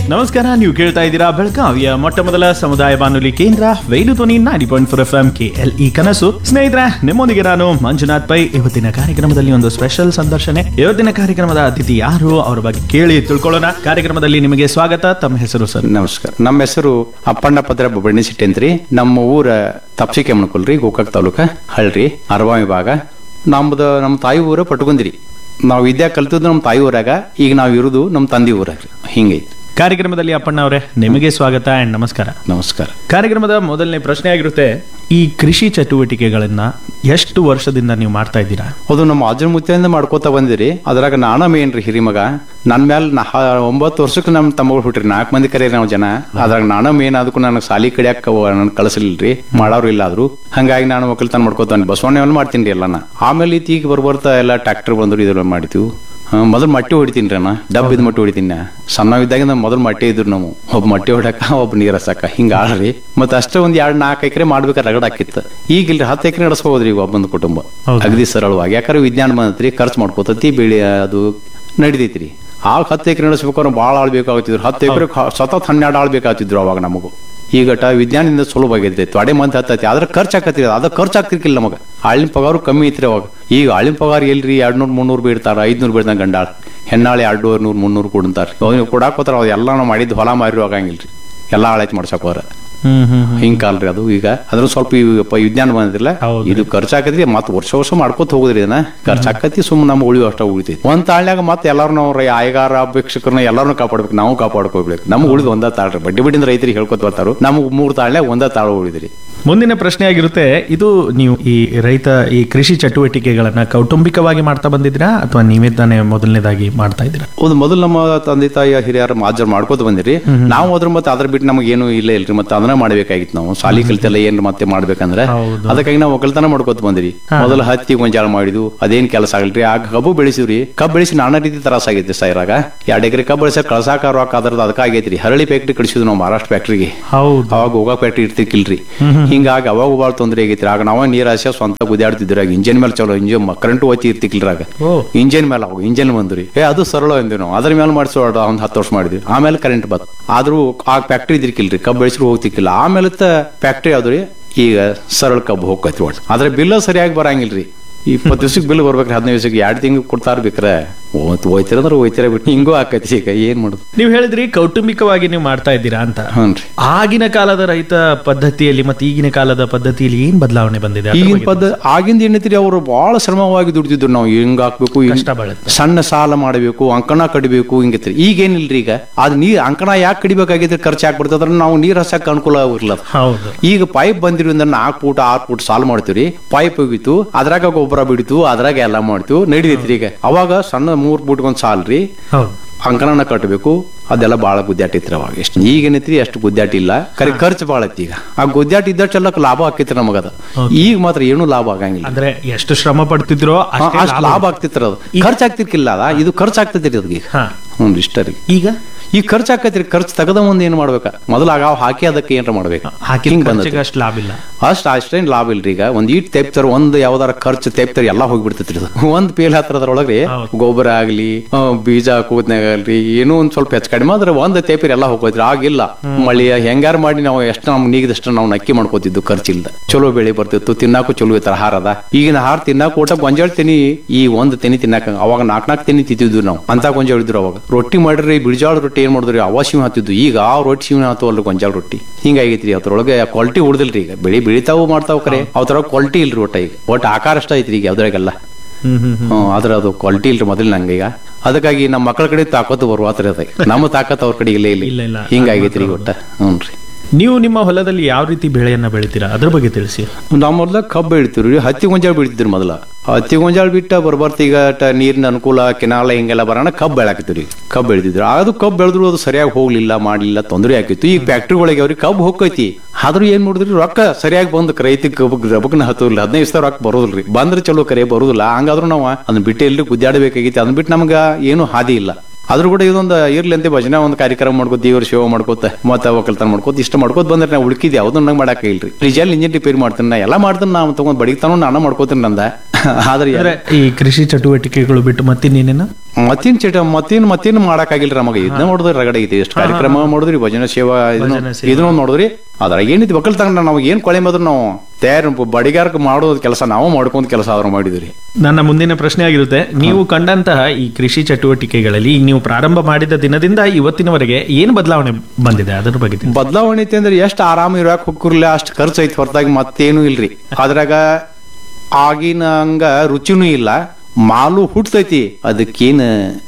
ನಮಸ್ಕಾರ ನೀವು ಕೇಳ್ತಾ ಇದ್ದೀರಾ ಬೆಳಗಾವಿಯ ಮೊಟ್ಟ ಮೊದಲ ಸಮುದಾಯ ಬಾನುಲಿ ಕೇಂದ್ರ Venu Dhwani ninety point four F M K L E ಕನಸು ಸ್ನೇಹಿತರೆ ನಿಮ್ಮೊಂದಿಗೆ ನಾನು ಮಂಜುನಾಥ್ ಪೈ ಇವತ್ತಿನ ಕಾರ್ಯಕ್ರಮದಲ್ಲಿ ಒಂದು ಸ್ಪೆಷಲ್ ಸಂದರ್ಶನೆ ಇವತ್ತಿನ ಕಾರ್ಯಕ್ರಮದ ಅತಿಥಿ ಯಾರು ಅವರ ಬಗ್ಗೆ ಕೇಳಿ ತಿಳ್ಕೊಳ್ಳೋಣ ಕಾರ್ಯಕ್ರಮದಲ್ಲಿ ನಿಮಗೆ ಸ್ವಾಗತ ತಮ್ಮ ಹೆಸರು ಸರ್ ನಮಸ್ಕಾರ ನಮ್ಮ ಹೆಸರು ಅಪ್ಪಣ್ಣ ಪದ್ರ ಬೊಬ್ಬಣ್ಣಿ ಸಿಟ್ಟಿ ಅಂತ್ರಿ ನಮ್ಮ ಊರ ತಪ್ಸಿ ಕೆಮ್ಮಣ್ಕೊಲ್ರಿ ಗೋಕಾಕ್ ತಾಲೂಕ ಹಳ್ರಿ ಅರವಾಮಿ ಭಾಗ ನಮ್ದು ನಮ್ಮ ತಾಯಿ ಊರ ಪಟ್ಕೊಂದಿರಿ ನಾವು ವಿದ್ಯಾ ಕಲ್ತಿದ್ದು ನಮ್ಮ ತಾಯಿ ಊರಾಗ ಈಗ ನಾವು ಇರುದು ನಮ್ಮ ತಂದೆ ಊರಾಗ ಹಿಂಗೈತಿ ಕಾರ್ಯಕ್ರಮದಲ್ಲಿ ಅಪ್ಪಣ್ಣ ಅವರೇ ನಿಮಗೆ ಸ್ವಾಗತ ಅಂಡ್ ನಮಸ್ಕಾರ ನಮಸ್ಕಾರ ಕಾರ್ಯಕ್ರಮದ ಮೊದಲನೇ ಪ್ರಶ್ನೆ ಆಗಿರುತ್ತೆ ಈ ಕೃಷಿ ಚಟುವಟಿಕೆಗಳನ್ನ ಎಷ್ಟು ವರ್ಷದಿಂದ ನೀವು ಮಾಡ್ತಾ ಇದ್ದೀರಾ ಅದು ನಮ್ಮ ಅಜ್ಜನ ಮುತ್ತಿಯಿಂದ ಮಾಡ್ಕೋತಾ ಬಂದಿರಿ ಅದ್ರಾಗ ನಾನ ಮೇನ್ ರೀ ಹಿರಿಮಗ ನನ್ನ ಮೇಲೆ ನಾ ಒಂಬತ್ತು ವರ್ಷಕ್ಕೆ ನಮ್ಮ ತಮ್ಮಗಳು ಹುಟ್ರಿ ನಾಲ್ಕು ಮಂದಿ ಕರೆ ನಾವು ಜನ ಅದ್ರಾಗ ನಾನ ಮೇನ್ ಅದಕ್ಕೂ ನನಗೆ ಸಾಲಿ ಕಡಿಯಾಕ ನನ್ ಕಳಿಸಲಿಲ್ರಿ ಮಾಡೋರು ಇಲ್ಲ ಆದ್ರು ಹಂಗಾಗಿ ನಾನು ಒಕ್ಕಲ್ತನ ಮಾಡ್ಕೋತಾನೆ ಬಸವಣ್ಣ ಮಾಡ್ತೀನಿ ರೀ ಎಲ್ಲಾನ ಆಮೇಲೆ ಈತ ಈಗ ಬರ್ಬರ್ತಾ ಎಲ್ಲ ಟ್ರ್ಯಾಕ್ಟರ್ ಬಂದ್ರು ಇದ್ರ ಮಾಡಿದ್ವು ಮೊದಲು ಮಟ್ಟಿ ಹೊಡಿತೀನಿ ರೀ ನಾ ಡಬ್ ಇದ್ ಮಟ್ಟಿ ಹೊಡಿತೀನಿ ಸಣ್ಣವಿದ್ದಾಗ ಮೊದಲು ಮಟ್ಟಿ ಇದ್ರು ನಾವು ಒಬ್ಬ ಮಟ್ಟಿ ಹೊಡಕ ಒಬ್ಬ ನೀರ್ ಹಸಕ ಹಿಂಗ ಆಳ್ರಿ ಮತ್ತೆ ಅಷ್ಟೇ ಒಂದ್ ಎರಡ್ ನಾಲ್ಕು ಎಕರೆ ಮಾಡ್ಬೇಕಾರೆ ರಗಡ ಹಾಕಿತ್ತು ಈಗ ಇಲ್ರಿ ಹತ್ತು ಎಕರೆ ನಡೆಸ್ಬೋದ್ರಿ ಈಗ ಒಬ್ಬಂದು ಕುಟುಂಬ ಹೌದು. ಅಗದಿ ಸರಳವಾಗಿ ಯಾಕಂದ್ರೆ ವಿಜ್ಞಾನ ಬಂದತ್ರಿ ಖರ್ಚು ಮಾಡ್ಕೋತತಿ ಬೆಳೆ ಅದು ನಡಿತೈತ್ರಿ ಆಗ ಹತ್ತು ಎಕರೆ ನಡೆಸ್ಬೇಕಾದ್ರೆ ಭಾಳ ಆಳ್ ಬೇಕಾಗ್ತಿದ್ರು ಹತ್ತು ಎಕರೆ ಸತತ್ ಹನ್ನೆರಡು ಆಳ್ ಬೇಕಾಗ್ತಿದ್ರು ಅವಾಗ ನಮಗೂ ಈಗಟ ವಿಜ್ಞಾನದಿಂದ ಸುಲಭ ಆಗೈತೆ ತೊಡೆ ಮಂದಿ ಹತ್ತೈತಿ ಆದ್ರೆ ಖರ್ಚು ಆಕತ್ರಿ ಅದ ಖರ್ಚು ಆಗ್ತಿರ್ಕಿಲ್ಲ ನಮಗ ಆಳಿನ ಪಗಾರು ಕಮ್ಮಿ ಐತ್ರಿ ಅವಾಗ ಈಗ ಆಳಿನ ಪಗಾರ ಎಲ್ರಿ ಎರಡ್ ನೂರ್ ಮುನ್ನೂರು ಬೀಳ್ತಾರ ಐದ್ನೂರು ಬೀಳ್ತಾನ ಗಂಡಾಳ ಹೆಣ್ಣಾಳೆ ಎರಡು ನೂರ್ ಮುನ್ನೂರು ಕೊಡ್ತಾರ ಅವ್ನಿಗೆ ಕೊಡಾಕೋತಾರ ಅವ್ ಎಲ್ಲ ನಾವು ಮಾಡಿದ್ದು ಹೊಲ ಮಾರಿ ಆಗಂಗಿಲ್ರಿ ಎಲ್ಲ ಆಳೈತಿ ಮಾಡ್ಸಕ್ ಹೋರ ಹ್ಮ್ ಹ್ಮ್ ಹಿಂಗ್ ಕಾಲ್ರಿ ಅದು ಈಗ ಅದ್ರ ಸ್ವಲ್ಪ ಈ ಪ- ವಿಜ್ಞಾನ ಬಂದಿಲ್ಲ ಹೌದು. ಇದು ಖರ್ಚಾಕತ್ರಿ ಮತ್ ವರ್ಷ ವರ್ಷ ಮಾಡ್ಕೋತ ಹೋಗುದ್ರಿ ಇದನ್ನ ಖರ್ಚಾಕತಿ ಸುಮ್ಮನೆ ನಮ್ಗೆ ಉಳಿಯೋ ಅಷ್ಟ ಉಳಿತೈತಿ ಒಂದ್ ತಾಳ್ನ್ಯಾಗ ಮತ್ತೆ ಎಲ್ಲಾರು ನಾವು ರೈ ಆಯಗಾರ ಅಪೇಕ್ಷಕರನ್ನ ಎಲ್ಲಾರನ್ನೂ ಕಾಪಾಡ್ಬೇಕು ನಾವು ಕಾಪಾಡ್ಕೋಬೇಕು ನಮ್ಗೆ ಉಳಿದು ಒಂದ ತಾಳ್ರಿ ಬಡ್ಡಿ ಬಡ್ಡಿಂದ ರೈತರಿಗೆ ಹೇಳ್ಕೊತ ಬರ್ತಾರು ನಮ್ಗ್ ಮೂರ್ ತಾಳ್ನ್ಯಾಗ ಒಂದ ತಾಳು ಉಳಿದ್ರಿ ಮುಂದಿನ ಪ್ರಶ್ನೆ ಆಗಿರುತ್ತೆ ಇದು ನೀವು ಈ ರೈತ ಈ ಕೃಷಿ ಚಟುವಟಿಕೆಗಳನ್ನ ಕೌಟುಂಬಿಕವಾಗಿ ಮಾಡ್ತಾ ಬಂದಿದ್ದೀರಾ ಅಥವಾ ನೀವೇ ತಾನೇ ಮೊದಲನೇದಾಗಿ ಮಾಡ್ತಾ ಇದ್ದೀರಾ ಒಂದು ಮೊದಲು ನಮ್ಮ ತಂದೆ ತಾಯಿ ಹಿರಿಯರ ಮಾಜರ್ ಮಾಡ್ಕೋತ ಬಂದಿರಿ ನಾವು ಅದ್ರ ಮತ್ತೆ ಅದ್ರ ಬಿಟ್ಟು ನಮಗೆ ಏನು ಇಲ್ಲ ಇಲ್ರಿ ಮತ್ತೆ ಅದನ್ನ ಮಾಡ್ಬೇಕಾಗಿತ್ತು ನಾವು ಸಾಲಿ ಕಲಿತೆಲ್ಲ ಏನ್ ಮತ್ತೆ ಮಾಡ್ಬೇಕಂದ್ರೆ ಹೌದು. ಅದಕ್ಕಾಗಿ ನಾವು ಒಕ್ಕಲ್ತನ ಮಾಡ್ಕೋತ ಬಂದಿರಿ ಮೊದಲು ಹತ್ತಿ ಗೊಂಜಾಳ ಮಾಡಿದ್ವು ಅದೇನ್ ಕೆಲಸ ಆಗಲ್ರಿ ಆಗ ಕಬ್ಬು ಬೆಳೆಸಿವ್ರಿ ಕಬ್ಬು ಬೆಳೆಸಿ ನಾನಾ ರೀತಿ ತ್ರಾಸ ಆಗೈತಿ ಸೈರಾಗ ಎರಡ್ ಎಕರೆ ಕಬ್ಬು ಬೆಳೆಸ ಕಳ್ಸಾಕ ರೊಕ್ಕ ಅದ್ರದ್ದು ಅದಕ್ಕ ಆಗೈತ್ರಿ ಹರಳಿ ಫ್ಯಾಕ್ಟ್ರಿ ಕಳಿಸಿದ್ವಿ ನಾವು ಮಹಾರಾಷ್ಟ್ರ ಫ್ಯಾಕ್ಟ್ರಿಗೆ ಹೌದು ಅವಾಗ ಹೋಗೋ ಫ್ಯಾಕ್ಟ್ರಿ ಇರ್ತಿರ್ಕಿಲ್ರಿ ಹಿಂಗಾಗಿ ಅವಾಗ ಭಾಳ ತೊಂದ್ರೆ ಆಗೈತ್ರಿ ಆಗ ನಾವ ನೀರ್ ಆಸೆ ಸ್ವಂತ ಗುದ್ದಾಡ್ತಿದ್ರಿ ಆಗ ಇಂಜಿನ್ ಮೇಲೆ ಚಲೋ ಇಂಜಿನ್ ಕರೆಂಟ್ ಓಚಿ ಇರ್ತಿರ್ಕಿಲ್ರಿ ಆಗ ಓ ಇಂಜಿನ್ ಮೇಲೆ ಅವಾಗ ಇಂಜಿನ್ ಬಂದ್ರಿ ಏ ಅದು ಸರಳ ಅಂದ್ವಿ ನಾವು ಅದ್ರ ಮೇಲೆ ಮಾಡಿಸೋಣ ಒಂದ್ ಹತ್ತು ವರ್ಷ ಮಾಡಿದ್ವಿ ಆಮೇಲೆ ಕರೆಂಟ್ ಬಂತು ಆದ್ರೂ ಆ ಫ್ಯಾಕ್ಟ್ರಿ ಇದ್ರಿಕಿಲ್ರಿ ಕಬ್ಬು ಬೆಳೆಸ್ರು ಹೋಗ್ತಿಕ್ಕಿಲ್ಲ ಆಮೇಲೆ ಫ್ಯಾಕ್ಟ್ರಿ ಆದ್ರಿ ಈಗ ಸರಳ ಕಬ್ಬು ಹೋಗ್ತೈತಿ ಒಟ್ಟು ಆದ್ರೆ ಬಿಲ್ ಸರಿಯಾಗಿ ಬರಂಗಿಲ್ರಿ ಇಪ್ಪತ್ತು ದಿವ್ಸಕ್ಕೆ ಬಿಲ್ ಬರ್ಬೇಕ್ರಿ ಹದಿನೈದು ದಿವ್ಸಕ್ಕೆ ಎರಡು ತಿಂಗಳು ಕೊಡ್ತಾರ ಬೇಕ್ರೆ ಹೋಯ್ತಿರಂದ್ರೆ ಹೋಯ್ತಿರ ಬಿಟ್ಟು ಹಿಂಗೂ ಆಕೈತಿ ಈಗ ಏನ್ ಮಾಡುದು ನೀವು ಹೇಳಿದ್ರಿ ಕೌಟುಂಬಿಕವಾಗಿ ನೀವು ಮಾಡ್ತಾ ಇದ್ದೀರಾ ಅಂತ ಹ್ಞೂನ್ರಿ ಆಗಿನ ಕಾಲದ ರೈತ ಪದ್ಧತಿಯಲ್ಲಿ ಮತ್ತೆ ಈಗಿನ ಕಾಲದ ಪದ್ಧತಿಯಲ್ಲಿ ಏನ್ ಬದಲಾವಣೆ ಬಂದಿದೆ ಅದ್ರ ಈಗಿನ ಬಗ್ಗೆ ಪದ್ಧ ಆಗಿಂದ ಏನೈತ್ರಿ ಅವರು ಬಹಳ ಶ್ರಮವಾಗಿ ದುಡ್ದಿದ್ರು ನಾವು ಹಿಂಗ್ ಹಾಕ್ಬೇಕು ಹಿಂಗ್ ಕಷ್ಟ ಬೀಳುತ್ತೆ ಸಣ್ಣ ಸಾಲ ಮಾಡಬೇಕು ಅಂಕಣ ಕಡಿಬೇಕು ಹಿಂಗೈತ್ರಿ ಈಗ ಏನಿಲ್ರಿ ಈಗ ಅದ್ ನೀರ್ ಅಂಕಣ ಯಾಕೆ ಕಡಿಬೇಕಾಗಿದ್ರೆ ಖರ್ಚು ಯಾಕೆ ಬರ್ತದ್ರ ನಾವು ನೀರ್ ಹಸಕ್ ಅನುಕೂಲ ಇರ್ಲ ಹೌದು ಈಗ ಪೈಪ್ ಬಂದಿರೋದ್ರಿಂದ ನಾಲ್ಕು ಫೂಟ್ ಆರು ಫೂಟ್ ಸಾಲ್ ಮಾಡ್ತೀವ್ರಿ ಪೈಪ್ ಹೋಗಿತ್ತು ಅದ್ರಾಗ ಗೊಬ್ಬರ ಬಿಡಿತು ಅದ್ರಾಗ ಎಲ್ಲ ಮಾಡ್ತೀವಿ ನಡಿದೈತ್ರಿ ಈಗ ಅವಾಗ ಸಣ್ಣ ಮೂರ್ ಫೂಟ್ ಒಂದ್ ಸಾಲ್ ರೀ ಹೌದು ಅಂಕಣನ ಕಟ್ಟಬೇಕು ಅದೆಲ್ಲ ಬಾಳ ಗುದ್ದಾಟ ಇತ್ತು ಅವಾಗ ಎಷ್ಟು ಈಗೇನೈತ್ರಿ ಅಷ್ಟು ಗುದ್ದಾಟ ಇಲ್ಲ ಕರೆ ಖರ್ಚು ಬಾಳ ಐತಿ ಈಗ ಆ ಗುದ್ದಾಟ ಇದ್ದಷ್ಟೆಲ್ಲ ಲಾಭ ಆಕೈತ್ರಿ ನಮಗದ ಈಗ ಮಾತ್ರ ಏನು ಲಾಭ ಆಗಂಗಿಲ್ಲ ಅಂದ್ರೆ ಎಷ್ಟು ಶ್ರಮ ಪಡ್ತಿದ್ರೋ ಹಾ, ಅಷ್ಟೇ ಅಷ್ಟ್ ಲಾಭ ಆಗ್ತಿತ್ರ ಅದು ಖರ್ಚು ಆಗ್ತಿರ್ಕಿಲ್ಲ ಅದ ಇದು ಖರ್ಚು ಆಗ್ತೈತಿ ಅದಕ್ಕೆ ಹಾ ಹ್ಞೂ ಇಷ್ಟ ರೀ ಈಗ ಈಗ ಖರ್ಚು ಆಕೈತ್ರಿ ಖರ್ಚು ತೆಗದ ಮುಂದೆ ಏನ್ ಮಾಡ್ಬೇಕ ಮೊದಲ ಆಗ ಹಾಕಿ ಅದಕ್ಕೆ ಏನ್ರ ಮಾಡ್ಬೇಕು ಹಾಕಿದ ಹಿಂಗ್ ಬಂದೈತಿ. ಖರ್ಚಿಗೆ ಅಷ್ಟು ಲಾಭ ಇಲ್ಲ ಅಷ್ಟ್ ಅಷ್ಟೇನ್ ಲಾಭ ಇಲ್ರಿ ಈಗ ಒಂದ್ ಈಟ್ ತೆಪ್ತಾರ ಒಂದ್ ಯಾವ್ದಾರ ಖರ್ಚು ತೆಪ್ತಾರ ಎಲ್ಲಾ ಹೋಗ್ಬಿಡ್ತೈತ್ರಿ ಇದು ಒಂದ್ ಪೇಲ್ ಹತ್ರದ್ರೊಳಗ್ರಿ ಹೌದು. ಗೊಬ್ಬರ ಆಗ್ಲಿ ಆ, ಬೀಜ ಹಾಕೋದ್ನಾಗ ಆಗ್ಲಿ ಏನೋ ಒಂದ್ ಸ್ವಲ್ಪ ಹೆಚ್ಚು ಕಡಿಮೆ ಆದ್ರೆ ಒಂದ್ ತೇಪಿರಿ ಎಲ್ಲಾ ಹೋಗೋದ್ರಿ ಆಗಿಲ್ಲ ಮಳಿ ಹೆಂಗಾರ ಮಾಡಿ ನಾವು ಎಷ್ಟು ನಮ್ ನೀಗದಷ್ಟು ನಾವು ನಕ್ಕಿ ಮಾಡ್ಕೋತಿದ್ದು ಖರ್ಚಿಲ್ದ ಚಲೋ ಬೆಳೆ ಬರ್ತಿತ್ತು ತಿನ್ನಾಕು ಚಲೋ ಇತ್ತು ಆಹಾರ ಅದ ಈಗಿನ ಆಹಾರ ತಿನ್ನಾಕ ಊಟ ಗೊಂಜಾಳ ತಿನಿ ಈ ಒಂದ್ ತೆನಿ ತಿನ್ನಾಕ ಅವಾಗ ನಾಕ್ ನಾಕ್ ತೆನಿ ತಿಂತಿದ್ವಿ ನಾವು ಅಂತ ಗೊಂಜಾಳ ಇದ್ರು ಅವಾಗ ರೊಟ್ಟಿ ಮಾಡಿರಿ ಬಿಳಿಜಾಳ ರೊಟ್ಟಿ ಏನ್ ಮಾಡಿದ್ರಿ ಅವ ಶಿವ ಹತ್ತಿದ್ದು ಈಗ ಆ ರೊಟ್ಟಿ ಶಿವ ಹತ್ತು ಅಲ್ರಿ ಗೊಂಜಾಳ ರೊಟ್ಟಿ ಹಿಂಗಾಗೈತ್ರಿ ಅದ್ರೊಳಗೆ ಕ್ವಾಲಿಟಿ ಉಳ್ದಿಲ್ರಿ ಈಗ ಬೆಳಿ ಬೆಳಿತಾವು ಮಾಡ್ತಾವ ಕರೆ ಅವ್ರ ಕ್ವಾಲಿಟಿ ಇಲ್ರಿ ಒಟ್ಟ ಈಗ ಒಟ್ಟು ಆಕಾರ ಅಷ್ಟ ಐತ್ರಿ ಈಗ ಅದ್ರಾಗೆಲ್ಲ ಹ್ಮ್ ಹ್ಮ್ ಹ್ಮ್ ಹ್ಮ್ ಆದ್ರ ಅದು ಕ್ವಾಲಿಟಿ ಇಲ್ರಿ ಮೊದಲು ನಂಗೆ ಈಗ ಅದಕ್ಕಾಗಿ ನಮ್ಮ ಮಕ್ಕಳ ಕಡೆ ತಾಕತ್ತು ಬರುವ ಆತರ ಅದ ನಮ್ಮ ತಾಕತ್ ಅವ್ರ ಕಡೆ ಇಲ್ಲೇ ಇಲ್ಲ, ಇಲ್ಲ. ಇಲ್ಲ ಹಿಂಗಾಗೈತ್ರಿ ಈಗ ಒಟ್ಟ ಹ್ಞೂನ್ರಿ ನೀವು ನಿಮ್ಮ ಹೊಲದಲ್ಲಿ ಯಾವ ರೀತಿ ಬೆಳೆಯನ್ನ ಬೆಳಿತೀರಾ ಅದ್ರ ಬಗ್ಗೆ ತಿಳಿಸಿ ನಾವು ಮೊದ್ಲ ಕಬ್ಬು ಬೆಳಿತೀವ್ರಿ ಹತ್ತಿ ಗೊಂಜಾಳ ಬೆಳಿತಿದ್ರಿ ಮೊದಲ ಹತ್ತಿ ಗೊಂಜಾಳ ಬಿಟ್ಟ ಬರ್ಬರ್ತ ಈಗ ಟ- ನೀರಿನ ಅನುಕೂಲ ಕೆನಾಲ ಹಿಂಗೆಲ್ಲ ಬರೋಣ ಕಬ್ಬು ಬೆಳಾಕತ್ತೀವ್ರಿ ಕಬ್ಬು ಬೆಳೆದಿದ್ರು ಅದು ಕಬ್ಬು ಬೆಳೆದ್ರು ಅದು ಸರಿಯಾಗಿ ಹೋಗ್ಲಿಲ್ಲ ಮಾಡ್ಲಿಲ್ಲ ತೊಂದರೆ ಆಕಿತ್ತು ಈಗ ಫ್ಯಾಕ್ಟ್ರಿಗಳಿಗೆ ಅವ್ರಿಗೆ ಕಬ್ಬು ಹೋಗ್ತೈತಿ ಆದ್ರೂ ಏನ್ ಮಾಡಿದ್ರಿ ರೊಕ್ಕ ಸರಿಯಾಗಿ ಬಂದು ರೈತಕ್ಕೆ ಕಬ್ಬು ರಬಕ್ನ ಹತ್ತೋದಿಲ್ಲ ಹದಿನೈದು ಸಾವಿರ ರೊಕ್ಕ ಬರೋದಿಲ್ರಿ ಬಂದ್ರೆ ಚಲೋ ಕರೆ ಬರೋದಿಲ್ಲ ಹಂಗಾದ್ರೂ ನಾವು ಅದನ್ನ ಬಿಟ್ಟು ಎಲ್ರಿ ಗುದ್ದಾಡಬೇಕಾಗಿತ್ತು ಅದನ್ನ ಬಿಟ್ಟು ನಮ್ಗ ಏನು ಹಾದಿ ಇಲ್ಲ ಆದ್ರೂ ಕೂಡ ಇದೊಂದು ಇರ್ಲಿ ಅಂತ ಭಜನೆ ಒಂದು ಕಾರ್ಯಕ್ರಮ ಮಾಡ್ಕೋತ ದೇವ್ರ ಸೇವೆ ಮಾಡ್ಕೋತ ಮತ್ತೆ ಒಕ್ಕಲ್ತನ ಮಾಡ್ಕೋತ ಇಷ್ಟ ಮಾಡ್ಕೋತ ಬಂದ್ರೆ ನಾವು ಉಳ್ಕಿದ್ ಯಾವ್ದು ನಂಗೆ ಮಾಡಕ್ ಇಲ್ರಿ ರಿಜಲ್ ಇಂಜಿನ್ ರಿಪೇರ್ ಮಾಡ್ತೀನಿ ನಾ ಎಲ್ಲ ಮಾಡ್ತೀನಿ ನಾ ತಗೊಂಡ್ ಬಡಿತಾನು ನಾನು ಮಾಡ್ಕೋತೀನಿ ನಂದ ಆದ್ರೆ ಅಂದ್ರೆ ಈ ಕೃಷಿ ಚಟುವಟಿಕೆಗಳು ಬಿಟ್ಟು ಮತ್ತಿನ್ನೇನೇನು ಮತ್ತಿನ ಚಟ ಮತ್ತಿನ ಮತ್ತಿನ ಮಾಡಕ್ಕಾಗಿಲ್ರಿ ನಮಗೆ ಇದನ್ನ ನೋಡಿದ್ರಿ ರಗಡೆ ಐತಿ ಎಷ್ಟು ಕಾರ್ಯಕ್ರಮ ಮಾಡಿದ್ರಿ ಭಜನೆ ಸೇವಾ ಇದನ್ನ ಭಜನೆ ಸೇವಾ. ಇದನ್ನ ನೋಡಿದ್ರಿ ಅದ್ರಾಗ ಏನಿತ್ತು ಬಕ್ಕಲ್ ತಗೊಂಡ ನಾವು ಏನ್ ಕೊಳೆ ಮಾತ್ರ ನಾವು ತಯಾರು ಬಡಿಗಾರಕ್ಕೆ ಮಾಡೋದು ಕೆಲಸ ನಾವು ಮಾಡ್ಕೊಂಡ್ ಕೆಲಸ ಆದ್ರೂ ಮಾಡಿದ್ರಿ ನನ್ನ ಮುಂದಿನ ಪ್ರಶ್ನೆ ಆಗಿರುತ್ತೆ ನೀವು ಕಂಡಂತಹ ಈ ಕೃಷಿ ಚಟುವಟಿಕೆಗಳಲ್ಲಿ ಈಗ ನೀವು ಪ್ರಾರಂಭ ಮಾಡಿದ ದಿನದಿಂದ ಇವತ್ತಿನವರೆಗೆ ಏನು ಬದಲಾವಣೆ ಬಂದಿದೆ ಅದರ ಬಗ್ಗೆ ತಿಳಿಸಿ. ಬದಲಾವಣೆ ಐತಿ ಅಂದ್ರೆ ಎಷ್ಟು ಆರಾಮ ಇರಾಕ್ ಹೋಗ್ತಿರ್ಲಿಲ್ಲ ಅಷ್ಟು ಖರ್ಚು ಐತಿ ಹೊರತಾಗಿ ಮತ್ತೇನು ಇಲ್ರಿ ಅದ್ರಾಗ ಆಗಿನ ಹಂಗ ರುಚಿನೂ ಇಲ್ಲ ಮಾಲು ಹುಟ್ಟತೈತಿ ಅದಕ್ಕೇನು